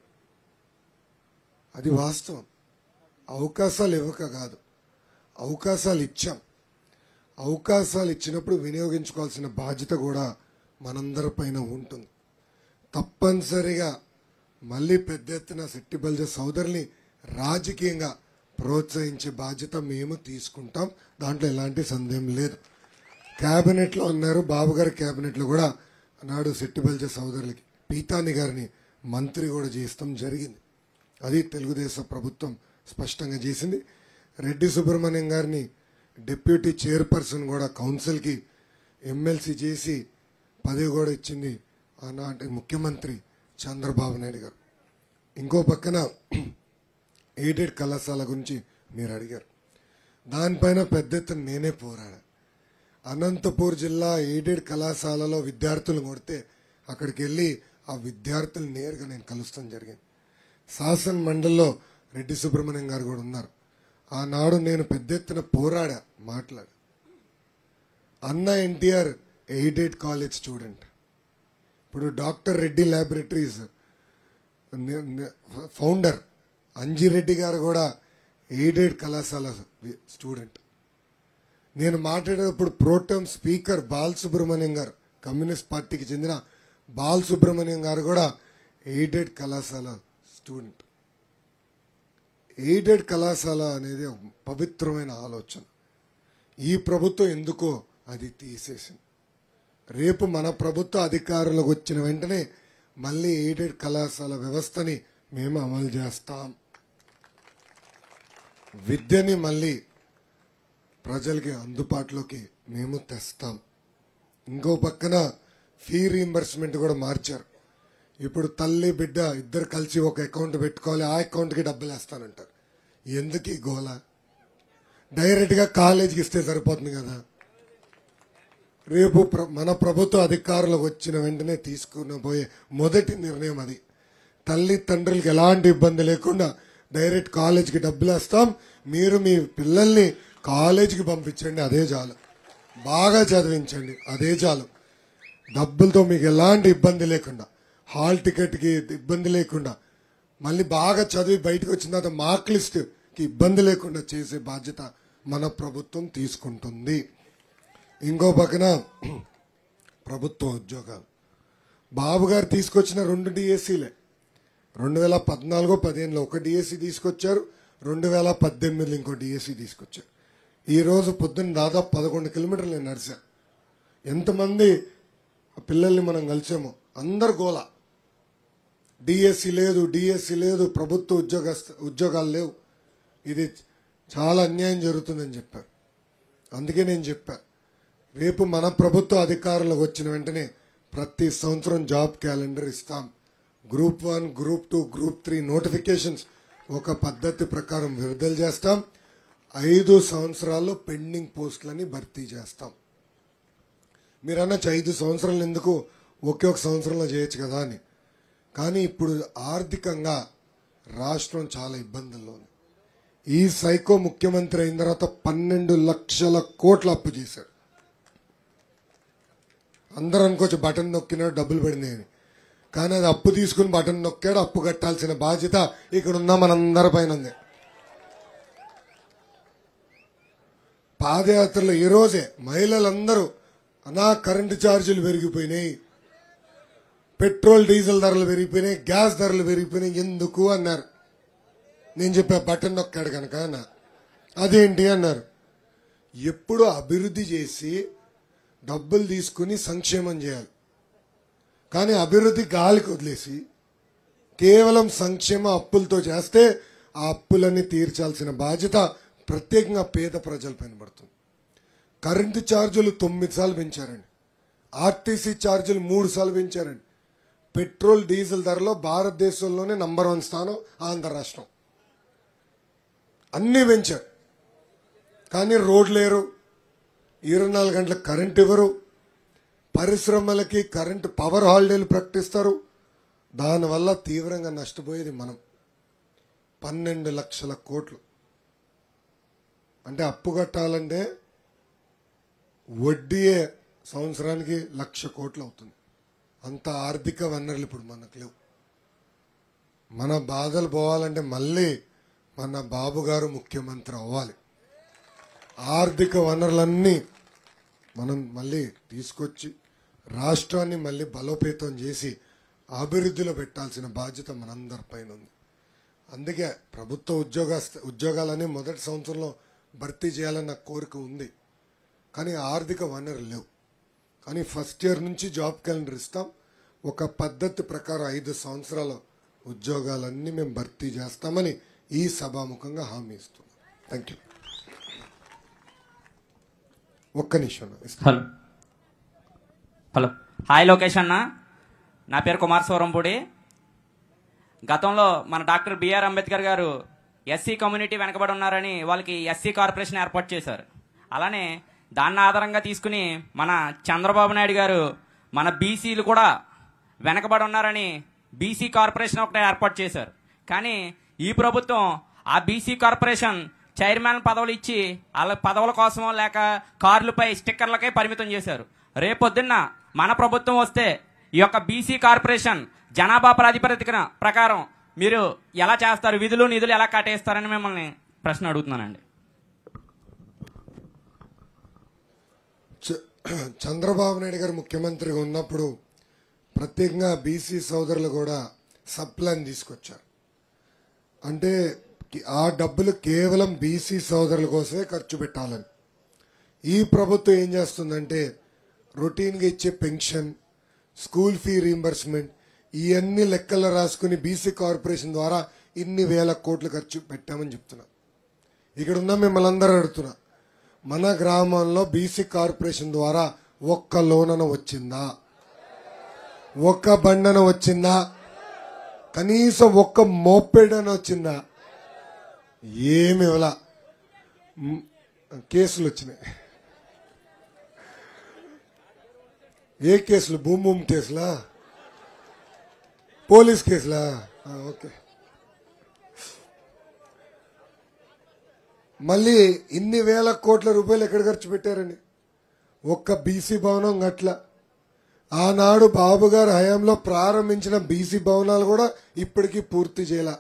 Speaker 1: అది వాస్తవం అవకాశాలు ఇవ్వక కాదు అవకాశాలు ఇచ్చాం అవకాశాలు ఇచ్చినప్పుడు వినియోగించుకోవాల్సిన బాధ్యత కూడా మనందరి పైన ఉంటుంది తప్పనిసరిగా మళ్ళీ పెద్ద ఎత్తున శెట్టి బల్జ సోదరుల్ని రాజకీయంగా ప్రోత్సహించే బాధ్యత మేము తీసుకుంటాం దాంట్లో ఎలాంటి సందేహం లేదు క్యాబినెట్లో అన్నారు బాబు గారి క్యాబినెట్లో కూడా నాడు శెట్టి బల్జ సోదరులకి పీతాని గారిని మంత్రి కూడా చేస్తాం జరిగింది అది తెలుగుదేశం ప్రభుత్వం స్పష్టంగా చేసింది రెడ్డి సుబ్రహ్మణ్యం గారిని డిప్యూటీ చైర్పర్సన్ కూడా కౌన్సిల్కి ఎమ్మెల్సీ చేసి పదవి కూడా ఇచ్చింది ఆనాటి ముఖ్యమంత్రి చంద్రబాబు నాయుడు గారు ఇంకో పక్కన ఎయిడెడ్ కళాశాల గురించి మీరు అడిగారు దానిపైన పెద్ద ఎత్తున నేనే పోరాడా అనంతపూర్ జిల్లా ఎయిడెడ్ కళాశాలలో విద్యార్థులు కొడితే అక్కడికి వెళ్ళి ఆ విద్యార్థులు నేరుగా నేను కలుస్తాం జరిగింది శాసన మండలిలో రెడ్డి సుబ్రహ్మణ్యం గారు కూడా ఉన్నారు ఆనాడు నేను పెద్ద ఎత్తున పోరాడా మాట్లాడా అన్న ఎన్టీఆర్ ఎయిడెడ్ కాలేజ్ స్టూడెంట్ ఇప్పుడు డాక్టర్ రెడ్డి ల్యాబొరేటరీస్ ని- ని- ఫౌండర్ అంజిరెడ్డి గారు కూడా ఎయిడెడ్ కళాశాల వి- స్టూడెంట్ నేను మాట్లాడేటప్పుడు ప్రోటమ్ స్పీకర్ బాల్ సుబ్రహ్మణ్యం గారు కమ్యూనిస్ట్ పార్టీకి చెందిన బాల్ సుబ్రహ్మణ్యం గారు కూడా ఎయిడెడ్ కళాశాల స్టూడెంట్ ఎయిడెడ్ కళాశాల అనేది ఒక పవిత్రమైన ఆలోచన ఈ ప్రభుత్వం ఎందుకో అది తీసేసింది రేపు మన ప్రభుత్వ అధికారులకు వచ్చిన వెంటనే మళ్ళీ ఎయిడెడ్ కళాశాల వ్యవస్థని మేము అమలు చేస్తాం విద్యని మళ్ళీ ప్రజలకి అందుబాటులోకి మేము తెస్తాం ఇంకో పక్కన ఫీ రీంబర్స్మెంట్ కూడా మార్చారు ఇప్పుడు తల్లి బిడ్డ ఇద్దరు కలిసి ఒక అకౌంట్ పెట్టుకోవాలి ఆ అకౌంట్కి డబ్బులు వేస్తానంటారు ఎందుకు ఈ గోల డైరెక్ట్గా కాలేజీకి ఇస్తే సరిపోతుంది కదా రేపు ప్ర- మన ప్రభుత్వ అధికారులకు వచ్చిన వెంటనే తీసుకుని పోయే మొదటి నిర్ణయం అది తల్లి తండ్రులకి ఎలాంటి ఇబ్బంది లేకుండా డైరెక్ట్ కాలేజీకి డబ్బులు వేస్తాం మీరు మీ పిల్లల్ని కాలేజీకి పంపించండి అదే చాలు బాగా చదివించండి అదే చాలు డబ్బులతో మీకు ఎలాంటి ఇబ్బంది లేకుండా హాల్ టికెట్కి ఇబ్బంది లేకుండా మళ్ళీ బాగా చదివి బయటకు వచ్చిన తర్వాత మార్క్ లిస్ట్కి ఇబ్బంది లేకుండా చేసే బాధ్యత మన ప్రభుత్వం తీసుకుంటుంది ఇంకో పక్కన ప్రభుత్వ ఉద్యోగాలు బాబు గారు తీసుకొచ్చిన రెండు డిఎస్సీలే రెండు వేల పద్నాలుగు పదిహేనులో ఒక డిఎస్సి తీసుకొచ్చారు రెండు వేల పద్దెనిమిదిలో ఇంకో డిఎస్సి తీసుకొచ్చారు ఈ రోజు పొద్దున్న దాదాపు పదకొండు కిలోమీటర్లు నేను నడిచా ఎంతమంది పిల్లల్ని మనం కలిసామో అందరు గోల డిఎస్సి లేదు డిఎస్సి లేదు ప్రభుత్వ ఉద్యోగ ఉద్యోగాలు లేవు ఇది చాలా అన్యాయం జరుగుతుందని చెప్పారు అందుకే నేను చెప్పా రేపు మన ప్రభుత్వ అధికారులకు వచ్చిన వెంటనే ప్రతి సంవత్సరం జాబ్ క్యాలెండర్ ఇస్తాం group one group two group three notifications ఒక పద్ధతి ప్రకారం విడుదల చేస్తాం ఐదు సంవత్సరాల్లో పెండింగ్ పోస్టులని భర్తీ చేస్తాం మీరు అనొచ్చు ఐదు సంవత్సరాలు ఎందుకు ఒకే ఒక సంవత్సరంలో చేయొచ్చు కదా అని కానీ ఇప్పుడు ఆర్థికంగా రాష్ట్రం చాలా ఇబ్బందుల్లో ఉంది ఈ సైకో ముఖ్యమంత్రి అయిన తర్వాత పన్నెండు లక్షల కోట్ల అప్పు చేశాడు అందరూ అనుకోవచ్చు బటన్ నొక్కినాడు డబ్బులు పడినాయని కానీ అది అప్పు తీసుకుని బటన్ నొక్కాడు అప్పు కట్టాల్సిన బాధ్యత ఇక్కడ ఉన్న మనందరి పైన ఉంది పాదయాత్రలో ఈ రోజే మహిళలందరూ అనా కరెంటు ఛార్జీలు పెరిగిపోయినాయి పెట్రోల్ డీజిల్ ధరలు పెరిగిపోయినాయి గ్యాస్ ధరలు పెరిగిపోయినాయి ఎందుకు అన్నారు నేను చెప్పా బటన్ నొక్కాడు కనుక అన్న అదేంటి అన్నారు ఎప్పుడు అభివృద్ధి చేసి డబ్బులు తీసుకుని సంక్షేమం చేయాలి కానీ అభివృద్ధి గాలికి వదిలేసి కేవలం సంక్షేమ అప్పులతో చేస్తే ఆ అప్పులన్నీ తీర్చాల్సిన బాధ్యత ప్రత్యేకంగా పేద ప్రజలపైన పడుతుంది కరెంటు ఛార్జీలు తొమ్మిది సార్లు పెంచారండి ఆర్టీసీ ఛార్జీలు మూడు సార్లు పెంచారండి పెట్రోల్ డీజిల్ ధరలో భారతదేశంలోనే నంబర్ వన్ స్థానం ఆంధ్ర రాష్ట్రం అన్నీ పెంచారు కానీ రోడ్లు లేరు ఇరవై నాలుగు గంటల కరెంట్ ఇవ్వరు పరిశ్రమలకి కరెంటు పవర్ హాలిడేలు ప్రకటిస్తారు దానివల్ల తీవ్రంగా నష్టపోయేది మనం పన్నెండు లక్షల కోట్లు అంటే అప్పు కట్టాలంటే వడ్డీయే సంవత్సరానికి లక్ష కోట్లు అవుతుంది అంత ఆర్థిక వనరులు ఇప్పుడు మనకు లేవు మన బాధలు పోవాలంటే మళ్ళీ మన బాబు గారు ముఖ్యమంత్రి అవ్వాలి ఆర్థిక వనరులన్నీ మనం మళ్ళీ తీసుకొచ్చి రాష్ట్రాన్ని మళ్ళీ బలోపేతం చేసి అభివృద్ధిలో పెట్టాల్సిన బాధ్యత మనందరిపైన ఉంది అందుకే ప్రభుత్వ ఉద్యోగ ఉద్యోగాలని మొదటి సంవత్సరంలో భర్తీ చేయాలన్న కోరిక ఉంది కానీ ఆర్థిక వనరులు లేవు కానీ ఫస్ట్ ఇయర్ నుంచి జాబ్ క్యాలెండర్ ఇస్తాం ఒక పద్ధతి ప్రకారం ఐదు సంవత్సరాల ఉద్యోగాలన్నీ మేము భర్తీ చేస్తామని ఈ సభాముఖంగా హామీ ఇస్తున్నాం థ్యాంక్ యూ ఒక్క నిమిషం ఇస్తాం
Speaker 6: హలో హలో హాయ్ లోకేష్ అన్న నా పేరు కుమార్ సౌరంపూడి గతంలో మన డాక్టర్ బిఆర్ అంబేద్కర్ గారు ఎస్సీ కమ్యూనిటీ వెనకబడి ఉన్నారని వాళ్ళకి ఎస్సీ కార్పొరేషన్ ఏర్పాటు చేశారు అలానే దాన్ని ఆధారంగా తీసుకుని మన చంద్రబాబు నాయుడు గారు మన బీసీలు కూడా వెనకబడి ఉన్నారని బీసీ కార్పొరేషన్ ఒకటి ఏర్పాటు చేశారు కానీ ఈ ప్రభుత్వం ఆ బీసీ కార్పొరేషన్ చైర్మన్ పదవులు ఇచ్చి వాళ్ళ పదవుల కోసమో లేక కార్లపై స్టిక్కర్లకే పరిమితం చేశారు రేపొద్దున్న మన ప్రభుత్వం వస్తే ఈ యొక్క బీసీ కార్పొరేషన్ జనాభా ప్రాతిపదికన ప్రకారం మీరు ఎలా చేస్తారు విధులు నిధులు ఎలా కట్టేస్తారని మిమ్మల్ని ప్రశ్న అడుగుతున్నానండి
Speaker 1: చ- చంద్రబాబు నాయుడు గారు ముఖ్యమంత్రిగా ఉన్నప్పుడు ప్రత్యేకంగా బీసీ సోదరులు కూడా సబ్ ప్లాన్ తీసుకొచ్చారు అంటే కి- ఆ డబ్బులు కేవలం బీసీ సోదరుల కోసమే ఖర్చు పెట్టాలని ఈ ప్రభుత్వం ఏం చేస్తుందంటే రొటీన్గా ఇచ్చే పెన్షన్ స్కూల్ ఫీ రీంబర్స్మెంట్ ఇవన్నీ లెక్కల్లో రాసుకుని బీసీ కార్పొరేషన్ ద్వారా ఇన్ని వేల కోట్లు ఖర్చు పెట్టామని చెప్తున్నా ఇక్కడ ఉన్న మిమ్మల్ని అందరూ అడుగుతున్నా మన గ్రామంలో బీసీ కార్పొరేషన్ ద్వారా ఒక్క లోనన వచ్చిందా ఒక్క బండన వచ్చిందా కనీసం ఒక్క మోపెడన వచ్చిందా ఏమి ఇవ్వలా మ్, కేసులు వచ్చినాయి ఏ కేసులు భూమి భూమి కేసులా పోలీస్ కేసులా ఆ, ఓకే మళ్ళీ ఇన్ని వేల కోట్ల రూపాయలు ఎక్కడ ఖర్చు పెట్టారండి ఒక్క బీసీ భవనం గట్ల ఆనాడు బాబు గారు హయాంలో ప్రారంభించిన బీసీ భవనాలు కూడా ఇప్పటికీ పూర్తి చేయాల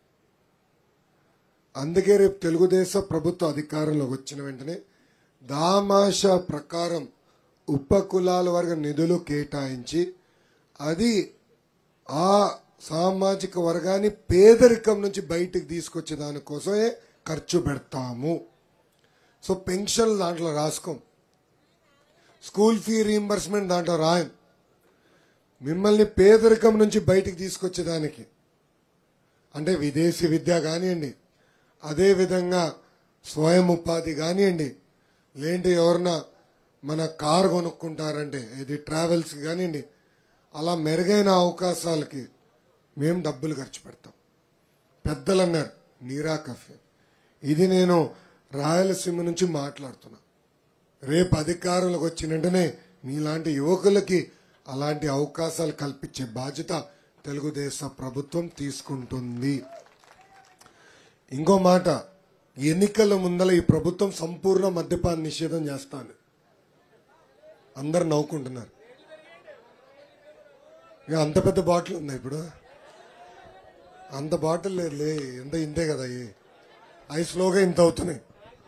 Speaker 1: అందుకే రేపు తెలుగుదేశం ప్రభుత్వ అధికారంలోకి వచ్చిన వెంటనే దామాషా ప్రకారం ఉప కులాల వర్గ నిధులు కేటాయించి అది ఆ సామాజిక వర్గాన్ని పేదరికం నుంచి బయటికి తీసుకొచ్చే దానికోసమే ఖర్చు పెడతాము సో పెన్షన్ దాంట్లో రాసుకోం స్కూల్ ఫీ రీంబర్స్మెంట్ దాంట్లో రాయం మిమ్మల్ని పేదరికం నుంచి బయటికి తీసుకొచ్చేదానికి అంటే విదేశీ విద్య కానివ్వండి అదేవిధంగా స్వయం ఉపాధి కానివ్వండి లేంటి ఎవరన్నా మన కార్ కొనుక్కుంటారంటే ఇది ట్రావెల్స్ కానివ్వండి అలా మెరుగైన అవకాశాలకి మేము డబ్బులు ఖర్చు పెడతాం పెద్దలు అన్నారు నీరా కఫే ఇది నేను రాయలసీమ నుంచి మాట్లాడుతున్నా రేపు అధికారంలోకి వచ్చిన వెంటనే మీలాంటి యువకులకి అలాంటి అవకాశాలు కల్పించే బాధ్యత తెలుగుదేశం ప్రభుత్వం తీసుకుంటుంది ఇంకో మాట ఎన్నికల ముందల ఈ ప్రభుత్వం సంపూర్ణ మద్యపాన నిషేధం చేస్తాను అందరు నవ్వుకుంటున్నారు ఇక అంత పెద్ద బాటిల్ ఉందా ఇప్పుడు అంత బాటిల్ లేదులే ఎంత ఇంతే కదా అయ్యి అవి స్లోగా ఇంత అవుతున్నాయి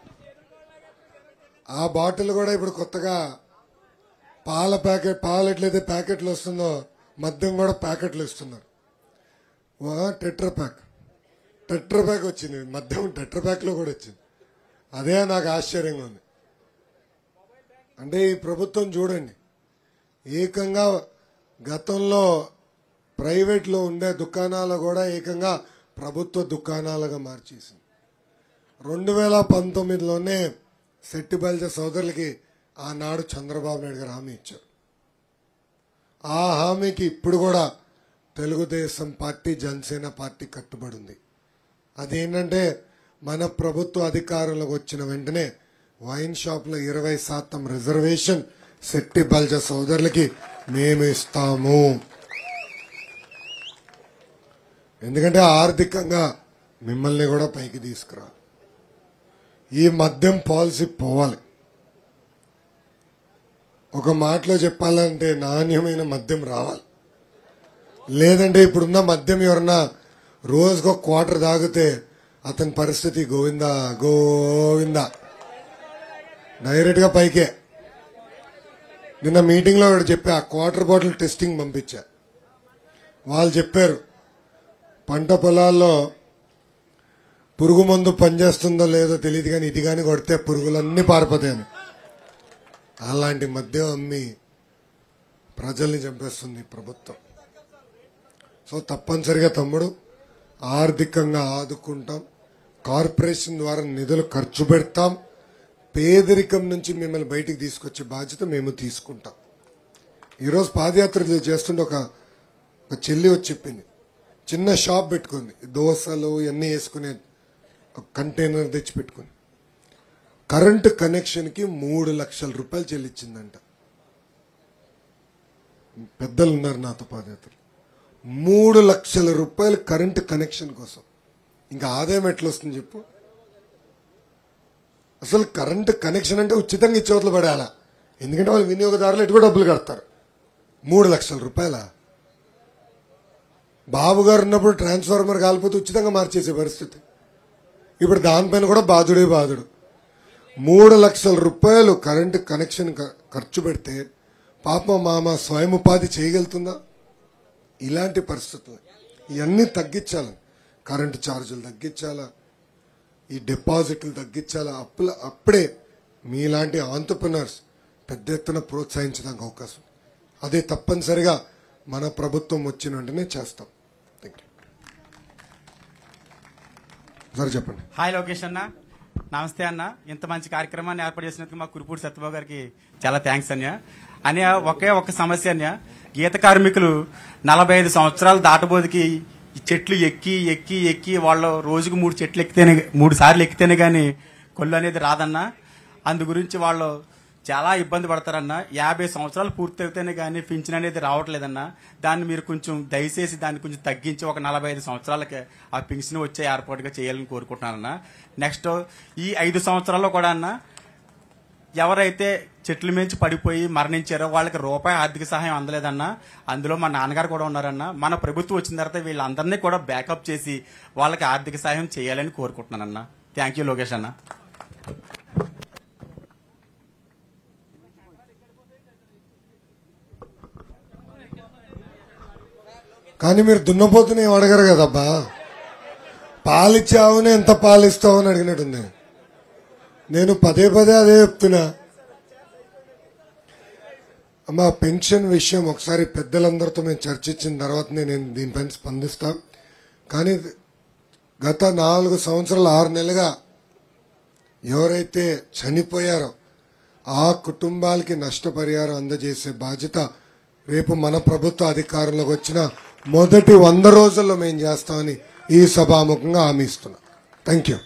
Speaker 1: ఆ బాటిల్ కూడా ఇప్పుడు కొత్తగా పాల ప్యాకెట్ పాలు ఎట్లయితే ప్యాకెట్లు వస్తుందో మద్యం కూడా ప్యాకెట్లు ఇస్తున్నారు వా- టెట్రా ప్యాక్ టెట్రా ప్యాక్ వచ్చింది మద్యం టెట్రా ప్యాక్ లో కూడా వచ్చింది అదే నాకు ఆశ్చర్యంగా ఉంది అంటే ఈ ప్రభుత్వం చూడండి ఏకంగా గతంలో ప్రైవేట్లో ఉండే దుకాణాలు కూడా ఏకంగా ప్రభుత్వ దుకాణాలుగా మార్చేసింది రెండు వేల పంతొమ్మిదిలోనే సెట్టిబల్జ సోదరులకి ఆనాడు చంద్రబాబు నాయుడు గారు హామీ ఇచ్చారు ఆ హామీకి ఇప్పుడు కూడా తెలుగుదేశం పార్టీ జనసేన పార్టీ కట్టుబడి ఉంది అదేంటంటే మన ప్రభుత్వ అధికారంలోకి వచ్చిన వెంటనే వైన్ షాప్ లో ఇరవై శాతం రిజర్వేషన్ శెట్టి బల్జ సోదరులకి మేము ఇస్తాము ఎందుకంటే ఆర్థికంగా మిమ్మల్ని కూడా పైకి తీసుకురా ఈ మద్యం పాలసీ పోవాలి ఒక మాటలో చెప్పాలంటే నాణ్యమైన మద్యం రావాలి లేదంటే ఇప్పుడున్న మద్యం ఎవరన్నా రోజుకో క్వార్టర్ తాగితే అతని పరిస్థితి గోవిందా గోవిందా డైరెక్ట్ గా పైకే నిన్న మీటింగ్ లో ఒకటి చెప్పా ఆ క్వార్టర్ బాటిల్ టెస్టింగ్ పంపించా వాళ్ళు చెప్పారు పంట పొలాల్లో పురుగు మందు పనిచేస్తుందో లేదో తెలియదు కానీ ఇది కానీ కొడితే పురుగులన్నీ పారిపోతాయని అలాంటి మద్యం అమ్మి ప్రజల్ని చంపేస్తుంది ఈ ప్రభుత్వం సో తప్పనిసరిగా తమ్ముడు ఆర్థికంగా ఆదుకుంటాం కార్పొరేషన్ ద్వారా నిధులు ఖర్చు పెడతాం పేదరికం నుంచి మిమ్మల్ని బయటికి తీసుకొచ్చే బాధ్యత మేము తీసుకుంటాం ఈరోజు పాదయాత్ర చేస్తుంటే ఒక ఒక చెల్లి వచ్చి చెప్పింది చిన్న షాప్ పెట్టుకుంది దోశలు ఇవన్నీ వేసుకునే ఒక కంటైనర్ తెచ్చి పెట్టుకుంది కరెంటు కనెక్షన్ కి మూడు లక్షల రూపాయలు చెల్లించిందంట పెద్దలు ఉన్నారు నాతో పాదయాత్ర మూడు లక్షల రూపాయలు కరెంటు కనెక్షన్ కోసం ఇంకా ఆదాయం ఎట్లా వస్తుంది చెప్పు అసలు కరెంటు కనెక్షన్ అంటే ఉచితంగా ఇచ్చేవతలు పడేయాలా ఎందుకంటే వాళ్ళు వినియోగదారులు ఎటు కూడా డబ్బులు కడతారు మూడు లక్షల రూపాయల బాబు గారు ఉన్నప్పుడు ట్రాన్స్ఫార్మర్ కాలిపోతే ఉచితంగా మార్చేసే పరిస్థితి ఇప్పుడు దానిపైన కూడా బాధుడే బాధుడు మూడు లక్షల రూపాయలు కరెంటు కనెక్షన్ క- ఖర్చు పెడితే పాప మామ స్వయం ఉపాధి చేయగలుగుతుందా ఇలాంటి పరిస్థితులు ఇవన్నీ తగ్గించాలి కరెంటు ఛార్జీలు తగ్గించాలా ఈ డిపాజిట్లు తగ్గించాలా అప్పుల అప్పుడే మీలాంటి ఆంటర్ప్రినర్స్ పెద్ద ఎత్తున ప్రోత్సహించడానికి అవకాశం ఉంది. అదే తప్పనిసరిగా మన ప్రభుత్వం వచ్చిన వెంటనే చేస్తాం థ్యాంక్ యూ సార్ చెప్పండి
Speaker 7: హాయ్ లోకేష్ అన్న నమస్తే అన్న ఇంత మంచి కార్యక్రమాన్ని ఏర్పాటు చేసినందుకు మా కురుపూడి సత్యబాబు గారికి చాలా థ్యాంక్స్ అన్య అన్య ఒకే ఒక సమస్య అన్య గీత కార్మికులు నలభై ఐదు సంవత్సరాలు దాటబోదికి ఈ చెట్లు ఎక్కి ఎక్కి ఎక్కి వాళ్ళు రోజుకు మూడు చెట్లు ఎక్కితేనే మూడు సార్లు ఎక్కితేనే గాని కొల్లు అనేది రాదన్న అందు గురించి వాళ్ళు చాలా ఇబ్బంది పడతారన్న యాభై సంవత్సరాలు పూర్తి అయితేనే కానీ పింఛన్ అనేది రావట్లేదన్న దాన్ని మీరు కొంచెం దయచేసి దాన్ని కొంచెం తగ్గించి ఒక నలభై ఐదు సంవత్సరాలకి ఆ పింఛన్ వచ్చే ఏర్పాటుగా చేయాలని కోరుకుంటున్నానన్న నెక్స్ట్ ఈ ఐదు సంవత్సరాల్లో కూడా అన్న ఎవరైతే చెట్ల మించి పడిపోయి మరణించారో వాళ్ళకి రూపాయి ఆర్థిక సహాయం అందలేదన్న అందులో మా నాన్నగారు కూడా ఉన్నారన్న మన ప్రభుత్వం వచ్చిన తర్వాత వీళ్ళందరినీ కూడా బ్యాకప్ చేసి వాళ్ళకి ఆర్థిక సహాయం చేయాలని కోరుకుంటున్నానన్న థ్యాంక్ యూ లోకేష్ అన్న
Speaker 1: కానీ మీరు దున్నపోతుని ఏం అడగరు కదబ్బా పాలిచ్చావునే ఎంత పాలిస్తావు అని అడిగినట్టుంది నేను పదే పదే అదే చెప్తున్నా అమ్మా పెన్షన్ విషయం ఒకసారి పెద్దలందరితో మేము చర్చించిన తర్వాత నేను దీనిపైన స్పందిస్తా కానీ గత నాలుగు సంవత్సరాలు ఆరు నెలలుగా ఎవరైతే చనిపోయారో ఆ కుటుంబాలకి నష్టపరిహారం అందజేసే బాధ్యత రేపు మన ప్రభుత్వ అధికారంలోకి వచ్చిన మొదటి వంద రోజుల్లో మేము చేస్తామని ఈ సభాముఖంగా హామీ ఇస్తున్నా థ్యాంక్ యూ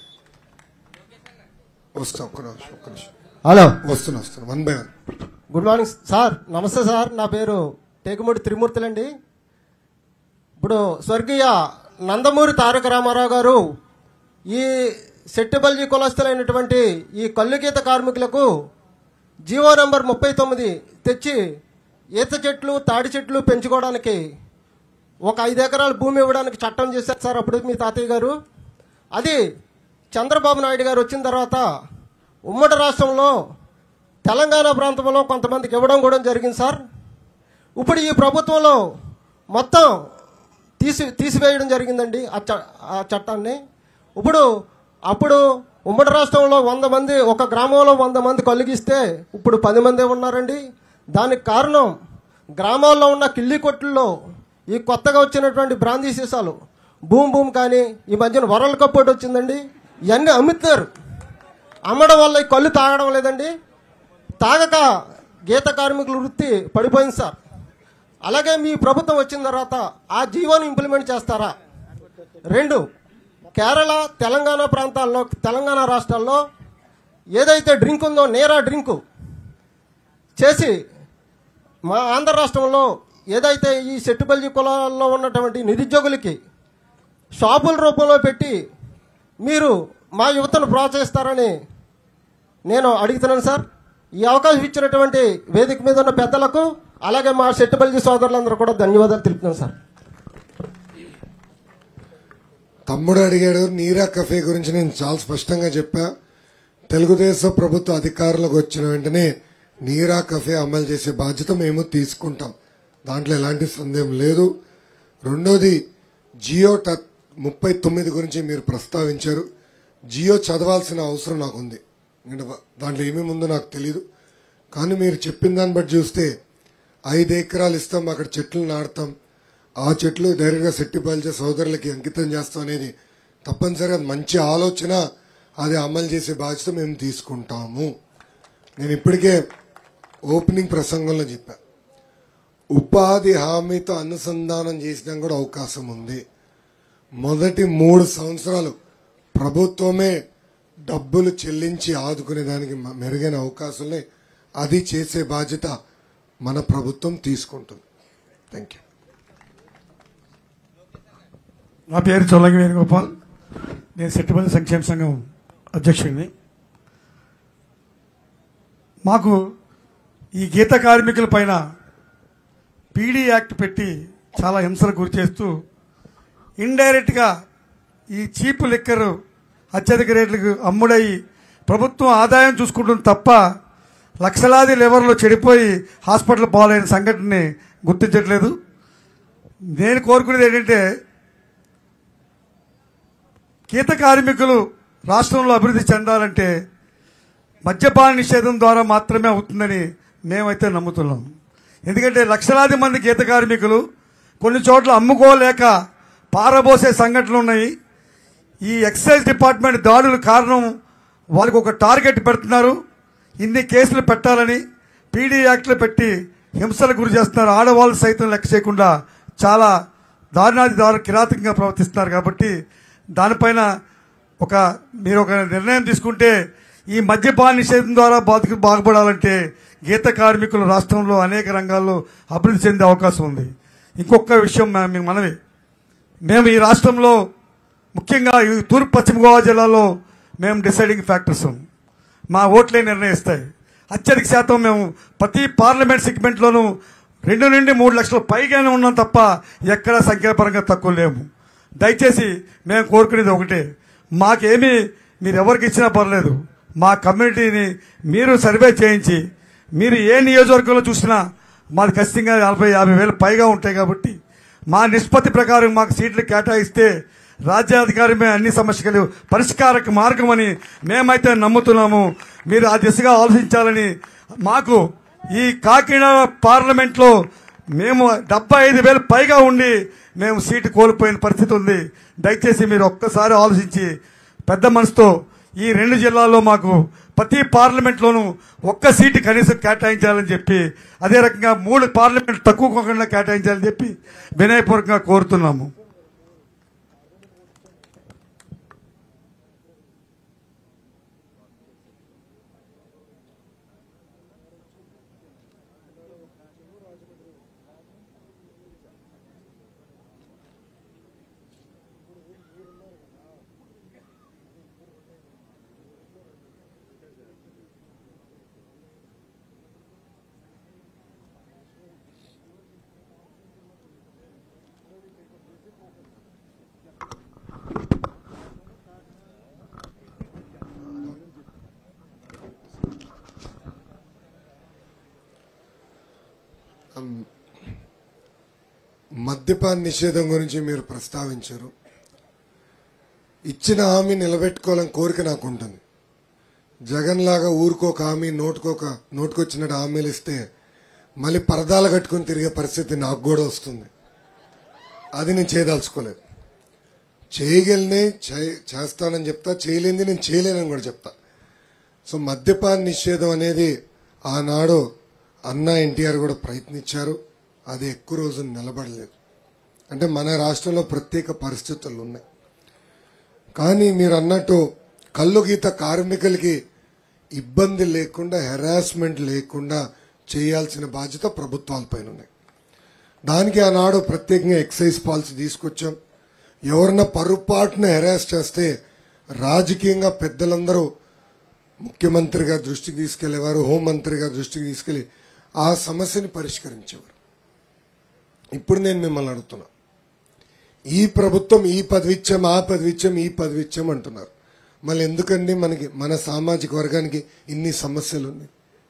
Speaker 1: వస్తా ఒక్క నిమిషం ఒక్క నిమిషం
Speaker 8: హలో
Speaker 1: వస్తున్నా వస్తున్నా one by one
Speaker 8: good morning sir నమస్తే సార్ నా పేరు టేకుమూడి త్రిమూర్తులండి ఇప్పుడు స్వర్గీయ నందమూరి తారక రామారావు గారు ఈ సెట్టిబల్జీ కులస్తులైనటువంటి ఈ కల్లుగీత కార్మికులకు జీవో నంబర్ ముప్పై తొమ్మిది తెచ్చి ఈత చెట్లు తాడి చెట్లు పెంచుకోవడానికి ఒక ఐదు ఎకరాల భూమి ఇవ్వడానికి చట్టం చేశారు సార్ అప్పుడు మీ తాతయ్య గారు అది చంద్రబాబు నాయుడు గారు వచ్చిన తర్వాత ఉమ్మడి రాష్ట్రంలో తెలంగాణ ప్రాంతంలో కొంతమందికి ఇవ్వడం కూడా జరిగింది సార్ ఇప్పుడు ఈ ప్రభుత్వంలో మొత్తం తీసి తీసివేయడం జరిగిందండి ఆ చ- ఆ చట్టాన్ని ఇప్పుడు అప్పుడు ఉమ్మడి రాష్ట్రంలో వంద మంది ఒక గ్రామంలో వంద మంది కలిగిస్తే ఇప్పుడు పది మందే ఉన్నారండి దానికి కారణం గ్రామాల్లో ఉన్న కిల్లి కొట్టుల్లో ఈ కొత్తగా వచ్చినటువంటి బ్రాందీ సీసాలు భూమ్ భూమ్ కానీ ఈ మధ్యన వరల్డ్ కప్ ఒకటి వచ్చిందండి ఇవన్నీ అమ్ముతున్నారు అమ్మడం వల్ల ఈ కళ్ళు తాగడం లేదండి తాగక గీత కార్మికుల వృత్తి పడిపోయింది సార్ అలాగే మీ ప్రభుత్వం వచ్చిన తర్వాత ఆ జీవోని ఇంప్లిమెంట్ చేస్తారా రెండు కేరళ తెలంగాణ ప్రాంతాల్లో తెలంగాణ రాష్ట్రాల్లో ఏదైతే డ్రింక్ ఉందో నేరా డ్రింకు చేసి మా ఆంధ్ర రాష్ట్రంలో ఏదైతే ఈ సెట్టుబల్జీ కులాల్లో ఉన్నటువంటి నిరుద్యోగులకి షాపుల రూపంలో పెట్టి మీరు మా యువతను ప్రోత్సహిస్తారని నేను అడుగుతున్నాను సార్ ఈ అవకాశం ఇచ్చినటువంటి వేదిక మీద ఉన్న పెద్దలకు అలాగే మా సెట్టుబల్జీ సోదరులందరూ కూడా ధన్యవాదాలు తెలుపుతున్నాను సార్
Speaker 1: తమ్ముడు అడిగాడు నీరా కఫే గురించి నేను చాలా స్పష్టంగా చెప్పా తెలుగుదేశం ప్రభుత్వ అధికారంలోకి వచ్చిన వెంటనే నీరా కఫే అమలు చేసే బాధ్యత మేము తీసుకుంటాం దాంట్లో ఎలాంటి సందేహం లేదు రెండోది జియో ట ముప్పై తొమ్మిది గురించి మీరు ప్రస్తావించారు జియో చదవాల్సిన అవసరం నాకు ఉంది ఎందుకంటే దాంట్లో ఏమేమి ఉందో నాకు తెలియదు కానీ మీరు చెప్పిన దాన్ని బట్టి చూస్తే ఐదు ఎకరాలు ఇస్తాం అక్కడ చెట్లు నాటుతాం ఆ చెట్లు డైరెక్ట్గా సెట్టిపాల్చే సోదరులకి అంకితం చేస్తాం అనేది తప్పనిసరిగా మంచి ఆలోచన అది అమలు చేసే బాధ్యత మేము తీసుకుంటాము నేను ఇప్పటికే ఓపెనింగ్ ప్రసంగంలో చెప్పా ఉపాధి హామీతో అనుసంధానం చేసినా కూడా అవకాశం ఉంది మొదటి మూడు సంవత్సరాలు ప్రభుత్వమే డబ్బులు చెల్లించి ఆదుకునే దానికి మ- మెరుగైన అవకాశాలని అది చేసే బాధ్యత మన ప్రభుత్వం తీసుకుంటుంది థ్యాంక్ యూ
Speaker 9: నా పేరు చొల్లంగి వేణుగోపాల్ నేను సెట్టుపల్లి సంక్షేమ సంఘం అధ్యక్షుడిని మాకు ఈ గీత కార్మికుల పైన పీడీ యాక్ట్ పెట్టి చాలా హింసలకు గురి చేస్తూ ఇండైరెక్ట్గా ఈ చీప్ లిక్కర్ అత్యధిక రేట్లకు అమ్ముడయి ప్రభుత్వం ఆదాయం చూసుకుంటుంది తప్ప లక్షలాది లెవర్లు చెడిపోయి హాస్పిటల్ పాలైన సంఘటనని గుర్తించట్లేదు నేను కోరుకునేది ఏంటంటే గీత కార్మికులు రాష్ట్రంలో అభివృద్ధి చెందాలంటే మద్యపాన నిషేధం ద్వారా మాత్రమే అవుతుందని మేమైతే నమ్ముతున్నాం ఎందుకంటే లక్షలాది మంది గీత కార్మికులు కొన్ని చోట్ల అమ్ముకోలేక పారబోసే సంఘటనలు ఉన్నాయి ఈ ఎక్సైజ్ డిపార్ట్మెంట్ దాడులు కారణం వాళ్ళకి ఒక టార్గెట్ పెడుతున్నారు ఇన్ని కేసులు పెట్టాలని పీడీ యాక్ట్లు పెట్టి హింసలకు గురి చేస్తున్నారు ఆడవాళ్ళు సైతం లెక్క చేయకుండా చాలా దారుణాది దారు కిరాతకంగా ప్రవర్తిస్తున్నారు కాబట్టి దానిపైన ఒక మీరు ఒక నిర్ణయం తీసుకుంటే ఈ మద్యపాన నిషేధం ద్వారా బాధకు బాగుపడాలంటే గీత కార్మికులు రాష్ట్రంలో అనేక రంగాల్లో అభివృద్ధి చెందే అవకాశం ఉంది ఇంకొక విషయం మా- మీ మనవి మేము ఈ రాష్ట్రంలో ముఖ్యంగా ఈ తూర్పు పశ్చిమ గోదావరి జిల్లాలో మేము డిసైడింగ్ ఫ్యాక్టర్స్ మా ఓట్లే నిర్ణయిస్తాయి అత్యధిక శాతం మేము ప్రతి పార్లమెంట్ సెగ్మెంట్లోనూ రెండు నుండి మూడు లక్షల పైగానే ఉన్నాం తప్ప ఎక్కడా సంఖ్యాపరంగా తక్కువ లేము దయచేసి మేము కోరుకునేది ఒకటే మాకేమీ మీరు ఎవరికి ఇచ్చినా పర్లేదు మా కమ్యూనిటీని మీరు సర్వే చేయించి మీరు ఏ నియోజకవర్గంలో చూసినా మాది ఖచ్చితంగా నలభై యాభై వేలు పైగా ఉంటాయి కాబట్టి మా నిష్పత్తి ప్రకారం మాకు సీట్లు కేటాయిస్తే రాజ్యాధికారమే అన్ని సమస్యలు పరిష్కారక మార్గం అని మేమైతే నమ్ముతున్నాము మీరు ఆ దిశగా ఆలోచించాలని మాకు ఈ కాకినాడ పార్లమెంట్లో మేము డెబ్బై ఐదు వేలు పైగా ఉండి మేము సీటు కోల్పోయిన పరిస్థితి ఉంది దయచేసి మీరు ఒక్కసారి ఆలోచించి పెద్ద మనసుతో ఈ రెండు జిల్లాల్లో మాకు ప్రతి పార్లమెంట్లోనూ ఒక్క సీటు కనీసం కేటాయించాలని చెప్పి అదే రకంగా మూడు పార్లమెంట్ తక్కువ కాకుండా కేటాయించాలని చెప్పి వినయపూర్వకంగా కోరుతున్నాము
Speaker 1: మద్యపాన నిషేధం గురించి మీరు ప్రస్తావించారు ఇచ్చిన హామీ నిలబెట్టుకోవాలని కోరిక నాకు ఉంటుంది జగన్ లాగా ఊరుకోక హామీ నోటుకోక నోటుకొచ్చినట్టు హామీలు ఇస్తే మళ్ళీ పరదాలు కట్టుకుని తిరిగే పరిస్థితి నాకు కూడా వస్తుంది అది నేను చేయదలుచుకోలేదు చేయగలినే చే- చేస్తానని చెప్తా చేయలేనిది నేను చేయలేనని కూడా చెప్తా సో మద్యపాన నిషేధం అనేది ఆనాడు అన్న ఎన్టీఆర్ కూడా ప్రయత్నించారు అది ఎక్కువ రోజులు నిలబడలేదు అంటే మన రాష్ట్రంలో ప్రత్యేక పరిస్థితులు ఉన్నాయి కానీ మీరు అన్నట్టు కళ్ళు గీత కార్మికులకి ఇబ్బంది లేకుండా హెరాస్మెంట్ లేకుండా చేయాల్సిన బాధ్యత ప్రభుత్వాలపైన ఉన్నాయి దానికి ఆనాడు ప్రత్యేకంగా ఎక్సైజ్ పాలసీ తీసుకొచ్చాం ఎవరన్నా పొరపాటున హెరాస్ చేస్తే రాజకీయంగా పెద్దలందరూ ముఖ్యమంత్రి గారి దృష్టికి తీసుకెళ్లేవారు హోంమంత్రి గారి దృష్టికి తీసుకెళ్లి ఆ సమస్యని పరిష్కరించేవారు ఇప్పుడు నేను మిమ్మల్ని అడుగుతున్నా ఈ ప్రభుత్వం ఈ పదవి ఇచ్చాం ఆ పదవి ఇచ్చాం ఈ పదవి ఇచ్చాం అంటున్నారు మళ్ళీ ఎందుకండి మనకి మన సామాజిక వర్గానికి ఇన్ని సమస్యలు ఉన్నాయి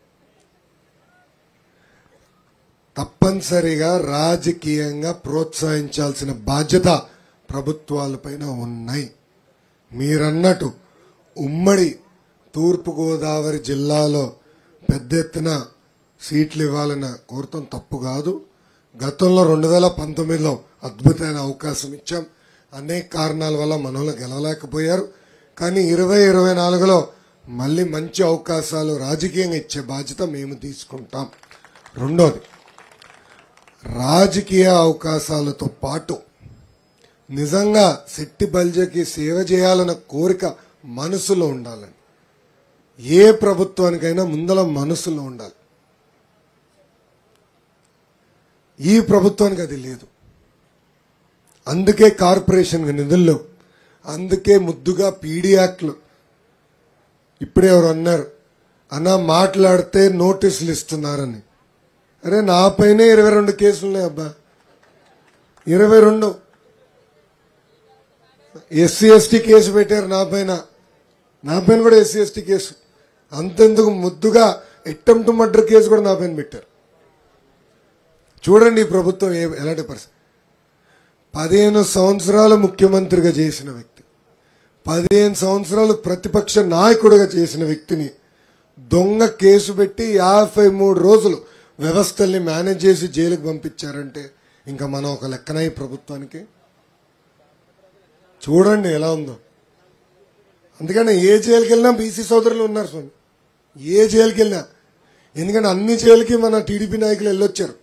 Speaker 1: తప్పనిసరిగా రాజకీయంగా ప్రోత్సహించాల్సిన బాధ్యత ప్రభుత్వాలపైన ఉన్నాయి మీరన్నట్టు ఉమ్మడి తూర్పుగోదావరి జిల్లాలో పెద్ద ఎత్తున సీట్లు ఇవ్వాలని కోరటం తప్పు కాదు గతంలో రెండు వేల పంతొమ్మిదిలో అద్భుతమైన అవకాశం ఇచ్చాం అనేక కారణాల వల్ల మనలో గెలవలేకపోయారు కానీ ఇరవై ఇరవై నాలుగులో మళ్ళీ మంచి అవకాశాలు రాజకీయంగా ఇచ్చే బాధ్యత మేము తీసుకుంటాం రెండోది రాజకీయ అవకాశాలతో పాటు నిజంగా శెట్టి బల్జకి సేవ చేయాలన్న కోరిక మనసులో ఉండాలని ఏ ప్రభుత్వానికైనా ముందల మనసులో ఉండాలి ఈ ప్రభుత్వానికి అది లేదు అందుకే కార్పొరేషన్ నిధుల్లో అందుకే ముద్దుగా పీడీ యాక్ట్లు ఇప్పుడే ఎవరు అన్నారు అన్న మాట్లాడితే నోటీసులు ఇస్తున్నారని అరే నా పైనే ఇరవై రెండు కేసులు ఉన్నాయి అబ్బా ఇరవై రెండు ఎస్సీ ఎస్టీ కేసు పెట్టారు నా పైన నా పైన కూడా ఎస్సీ ఎస్టీ కేసు అంతెందుకు ముద్దుగా ఎట్టంటు మర్డర్ కేసు కూడా నా పైన పెట్టారు చూడండి ఈ ప్రభుత్వం ఏ ఎలాంటి పరిస్థితి పదిహేను సంవత్సరాలు ముఖ్యమంత్రిగా చేసిన వ్యక్తి పదిహేను సంవత్సరాలు ప్రతిపక్ష నాయకుడిగా చేసిన వ్యక్తిని దొంగ కేసు పెట్టి యాభై మూడు రోజులు వ్యవస్థల్ని మేనేజ్ చేసి జైలుకు పంపించారంటే ఇంకా మనం ఒక లెక్కన ఈ ప్రభుత్వానికి చూడండి ఎలా ఉందో అందుకని ఏ జైలుకి వెళ్ళినా బీసీ సోదరులు ఉన్నారు స్వామి ఏ జైలుకి వెళ్ళినా ఎందుకంటే అన్ని జైలుకి మన టీడీపీ నాయకులు వెళ్ళొచ్చారు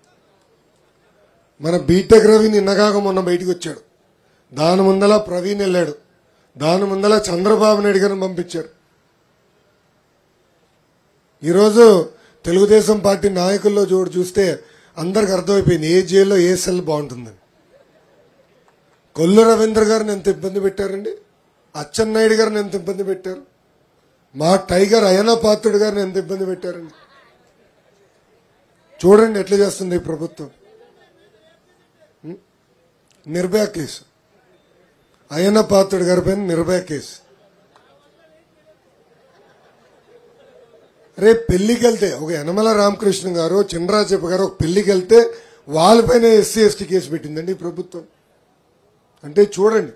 Speaker 1: మన బీటెక్ రవి నిన్నగాక మొన్న బయటికి వచ్చాడు దాని ముందల ప్రవీణ్ వెళ్ళాడు దాని ముందల చంద్రబాబు నాయుడు గారిని పంపించారు ఈరోజు తెలుగుదేశం పార్టీ నాయకుల్లో చోటు చూస్తే అందరికి అర్థమైపోయింది ఏ జైల్లో ఏ సెల్ బాగుంటుందని కొల్లు రవీంద్ర గారిని ఎంత ఇబ్బంది పెట్టారండి అచ్చెన్నాయుడు గారిని ఎంత ఇబ్బంది పెట్టారు మా టైగర్ అయన పాత్రుడు గారిని ఎంత ఇబ్బంది పెట్టారండి చూడండి ఎట్లా చేస్తుంది ఈ ప్రభుత్వం ఉం? నిర్భయ కేసు అయన పాత్రుడు గారి పైన నిర్భయ కేసు రేపు పెళ్లికి వెళ్తే ఒక యనమల రామకృష్ణ గారు చినరాజప్ప గారు ఒక పెళ్లికి వెళ్తే వాళ్ళపైన ఎస్సీ ఎస్టీ కేసు పెట్టిందండి ఈ ప్రభుత్వం అంటే చూడండి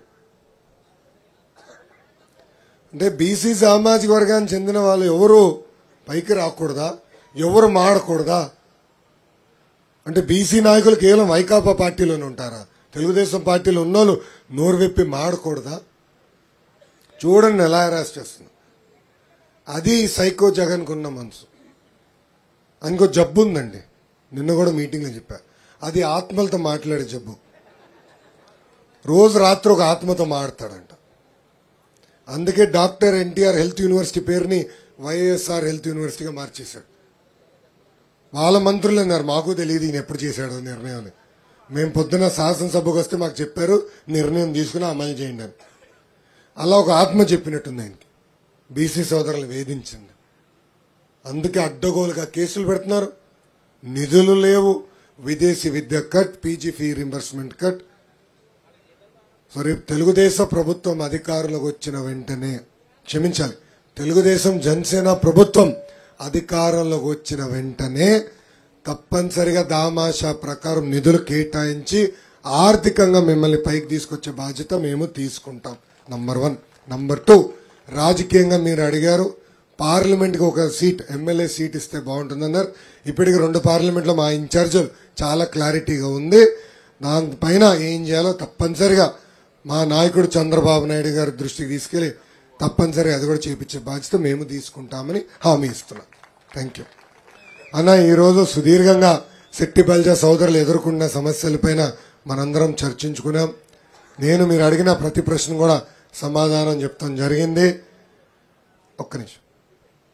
Speaker 1: అంటే బీసీ సామాజిక వర్గానికి చెందిన వాళ్ళు ఎవరు పైకి రాకూడదా ఎవరు మాడకూడదా అంటే బీసీ నాయకులు కేవలం వైకాపా పార్టీలోనే ఉంటారా తెలుగుదేశం పార్టీలో ఉన్నోళ్ళు నోరు విప్పి మాడకూడదా చూడండి ఎలా అరెస్ట్ చేస్తుంది అది సైకో జగన్కు ఉన్న మనసు ఇంకో జబ్బు ఉందండి నిన్న కూడా మీటింగ్లో చెప్పా అది ఆత్మలతో మాట్లాడే జబ్బు రోజు రాత్రి ఒక ఆత్మతో మాడతాడంట అందుకే డాక్టర్ ఎన్టీఆర్ హెల్త్ యూనివర్సిటీ పేరుని వైఎస్ఆర్ హెల్త్ యూనివర్సిటీగా మార్చేశాడు వాళ్ళ మంత్రులు అన్నారు మాకు తెలియదు ఈయన ఎప్పుడు చేశాడో నిర్ణయం అని మేము పొద్దున శాసనసభకు వస్తే మాకు చెప్పారు నిర్ణయం తీసుకుని అమలు చేయండి అని అలా ఒక ఆత్మ చెప్పినట్టుంది ఆయనకి బీసీ సోదరులు వేధించింది అందుకే అడ్డగోలుగా కేసులు పెడుతున్నారు నిధులు లేవు విదేశీ విద్య cut PG fee reimbursement cut so రేపు తెలుగుదేశం ప్రభుత్వం అధికారులకు వచ్చిన వెంటనే క్షమించాలి తెలుగుదేశం జనసేన ప్రభుత్వం అధికారంలోకి వచ్చిన వెంటనే తప్పనిసరిగా దామాషా ప్రకారం నిధులు కేటాయించి ఆర్థికంగా మిమ్మల్ని పైకి తీసుకొచ్చే బాధ్యత మేము తీసుకుంటాం నంబర్ వన్ నంబర్ టూ రాజకీయంగా మీరు అడిగారు పార్లమెంట్కి ఒక సీట్ ఎమ్మెల్యే సీట్ ఇస్తే బాగుంటుందన్నారు ఇప్పటికి రెండు పార్లమెంట్లో మా ఇన్ఛార్జీలు చాలా క్లారిటీగా ఉంది దానిపైన ఏం చేయాలో తప్పనిసరిగా మా నాయకుడు చంద్రబాబు నాయుడు గారి దృష్టికి తీసుకెళ్లి తప్పనిసరిగా అది కూడా చేపించే బాధ్యత మేము తీసుకుంటామని హామీ ఇస్తున్నాం థ్యాంక్ యూ అన్న ఈరోజు సుదీర్ఘంగా శెట్టి బల్జ సోదరులు ఎదుర్కొన్న సమస్యలపైన మనందరం చర్చించుకున్నాం నేను మీరు అడిగిన ప్రతి ప్రశ్న కూడా సమాధానం చెప్తాం జరిగింది ఒక్క నిమిషం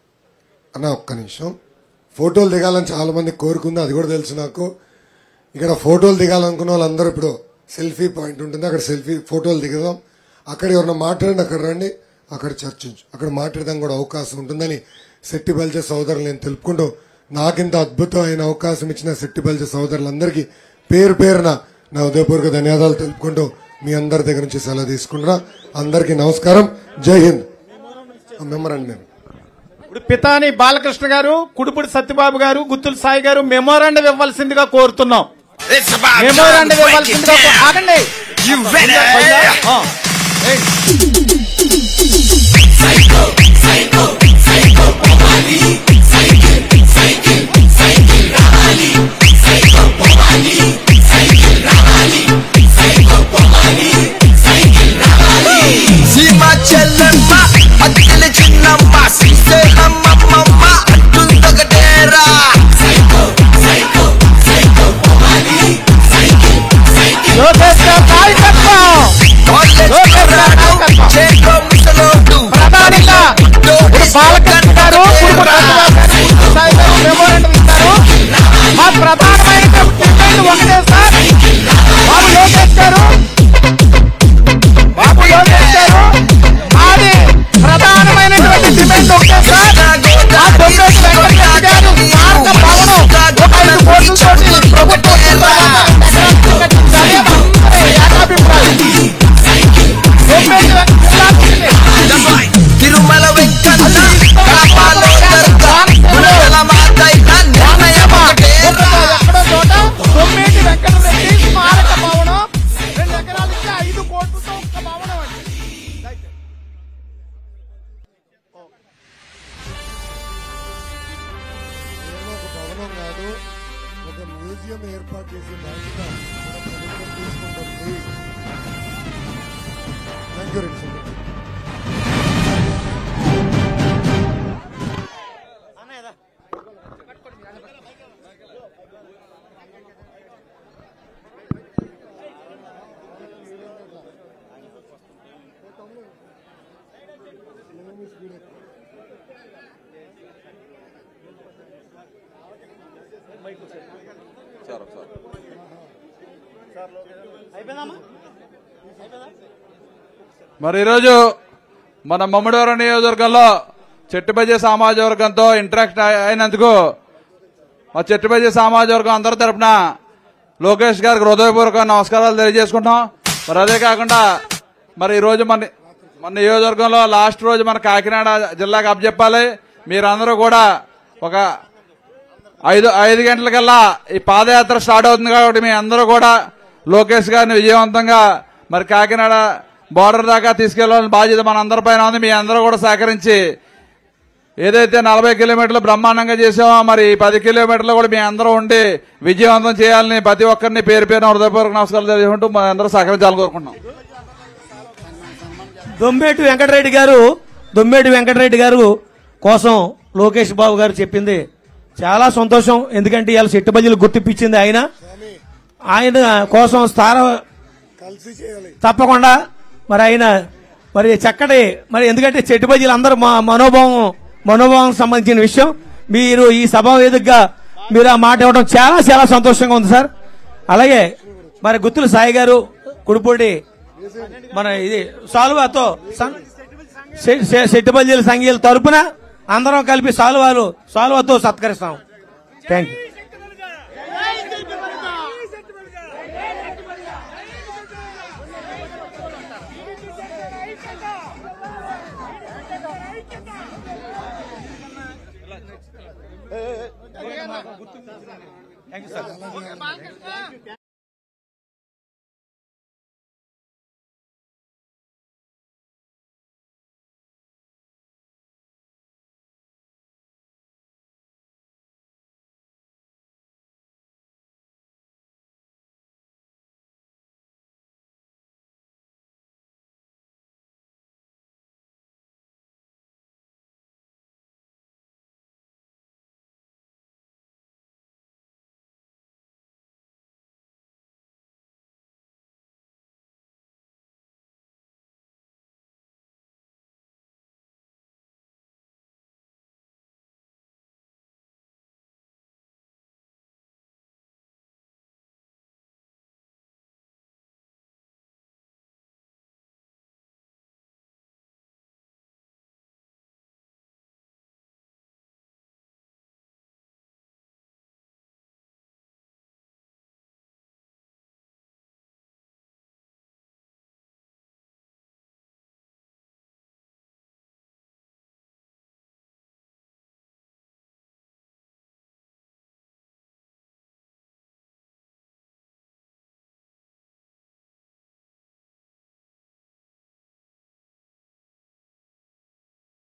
Speaker 1: అన్న ఒక్క నిమిషం ఫోటోలు దిగాలని చాలా మంది కోరుకుంది అది కూడా తెలుసు నాకు ఇక్కడ ఫోటోలు దిగాలనుకున్న వాళ్ళందరూ ఇప్పుడు సెల్ఫీ పాయింట్ ఉంటుంది అక్కడ సెల్ఫీ ఫోటోలు దిగదాం అక్కడ ఎవరన్నా మాట్లాడండి అక్కడ రండి అక్కడ చర్చించు అక్కడ మాట్లాడడం కూడా అవకాశం ఉంటుందని శెట్టి బల్జ సోదరులు నేను తెలుపుకుంటూ నాకింత అద్భుతమైన అవకాశం ఇచ్చిన శెట్టి బల్జ సోదరులందరికీ పేరు పేరున నా ఉదయపూర్వక ధన్యవాదాలు తెలుపుకుంటూ మీ అందరి దగ్గర నుంచి సెలవు తీసుకుంటున్నా అందరికీ నమస్కారం జై హింద్ మెమరండి మేము
Speaker 10: ఇప్పుడు పితాని బాలకృష్ణ గారు కుడుపుడి సత్యబాబు గారు గుత్తుల సాయి గారు మెమోరాండం ఇవ్వాల్సిందిగా కోరుతున్నాం మెమోరాండం ఇవ్వాల్సిందిగా కో- ఆగండి ఆ.
Speaker 11: సీమ చెల్లెమ్మ అత్తిల చిన్నమ్మ శ్రీశే అమ్మమ్మ అంటుందొకటేరా
Speaker 10: లోకేష్ గారి నాయకత్వం లోకేష్ గారి నాయకత్వం. ప్రధానంగా ఇప్పుడు బాలకృష్ణ గారు కుడుపుడి సత్యబాబు గారు గుత్తుల సాయి గారు మెమోరాండం ఇస్తారు మా ప్రధానమైన డిమాండ్ ఒకటే సార్ బాబు లోకేష్ గారు బాబు లోకేష్ గారు మాది ప్రధానమైనటువంటి డిమాండ్ ఒకటే సార్ మా దొంగటి వెంకటరెడ్డి గారు స్మారక భవనం ఒక ఐదు కోట్లతోటి ప్రభుత్వం కట్టించాలి. అందరి ఏకాభిప్రాయం. దొంగటి వెంకటరెడ్డి
Speaker 11: తిరుమల వెంకన్న కడపలో దర్గా గుణదల మాతయ్య నిర్ణయం ఒకటేరా
Speaker 10: ఎక్కడో చోట తొమ్మిది వెంకటరెడ్డి స్మారక భవనం రెండు ఎకరాలు ఇస్తే ఐదు కోట్లతో ఒక్క భవనం అండి
Speaker 1: కేవలం ఒక భవనం కాదు ఒక మ్యూజియం ఏర్పాటు చేసే బాధ్యత మన ప్రభుత్వం తీసుకుంటుంది థ్యాంక్ యూ రెడ్డి సార్
Speaker 12: మరి ఈరోజు మన మమ్మడవరం నియోజకవర్గంలో చెట్టుబజే సామాజిక వర్గంతో ఇంటరాక్ట్ అయినందుకు మా చెట్టుబజే సామాజిక వర్గం అందరి తరపున లోకేష్ గారికి హృదయపూర్వక నమస్కారాలు తెలియజేసుకుంటాం మరి అదే కాకుండా మరి ఈరోజు మన మన నియోజకవర్గంలో లాస్ట్ రోజు మన కాకినాడ జిల్లాకు అప్పచెప్పాలి మీరందరూ కూడా ఒక ఐదు ఐదు గంటలకల్లా ఈ పాదయాత్ర స్టార్ట్ అవుతుంది కాబట్టి మీ అందరూ కూడా లోకేష్ గారిని విజయవంతంగా మరి కాకినాడ బార్డర్ దాకా తీసుకెళ్లాలని బాధ్యత మన అందరిపైన ఉంది మీ అందరూ కూడా సహకరించి ఏదైతే నలభై కిలోమీటర్లు బ్రహ్మాండంగా చేసామో మరి ఈ పది కిలోమీటర్లు కూడా మీ అందరూ ఉండి విజయవంతం చేయాలని ప్రతి ఒక్కరిని పేరు పేరున హృదయపూర్వక నమస్కారాలు తెలియజేసుకుంటూ మన అందరూ సహకరించాలని కోరుకుంటున్నాం
Speaker 13: దొమ్మేటి వెంకటరెడ్డి గారు దొమ్మేటి వెంకటరెడ్డి గారు కోసం లోకేష్ బాబు గారు చెప్పింది చాలా సంతోషం ఎందుకంటే ఇవాళ చెట్టుబజ్జీలు గుర్తిప్పించింది ఆయన ఆయన కోసం స్థాన
Speaker 1: కలిసి చేయాలి
Speaker 13: తప్పకుండా మరి ఆయన మరి చక్కటి మరి ఎందుకంటే చెట్టుబజ్జీలు అందరూ మా మనోభావం మనోభావం సంబంధించిన విషయం మీరు ఈ సభ వేదికగా మీరు ఆ మాట ఇవ్వడం చాలా చాలా సంతోషంగా ఉంది సార్ అలాగే మరి గుత్తుల సాయి గారు కుడిపూడి మన ఇది సాల్వాతో సెట్టుబల్జీల సంఘీయుల తరపున అందరం కలిపి సాల్వాలు సాల్వాతో సత్కరిస్తాం thank you
Speaker 10: thank you sir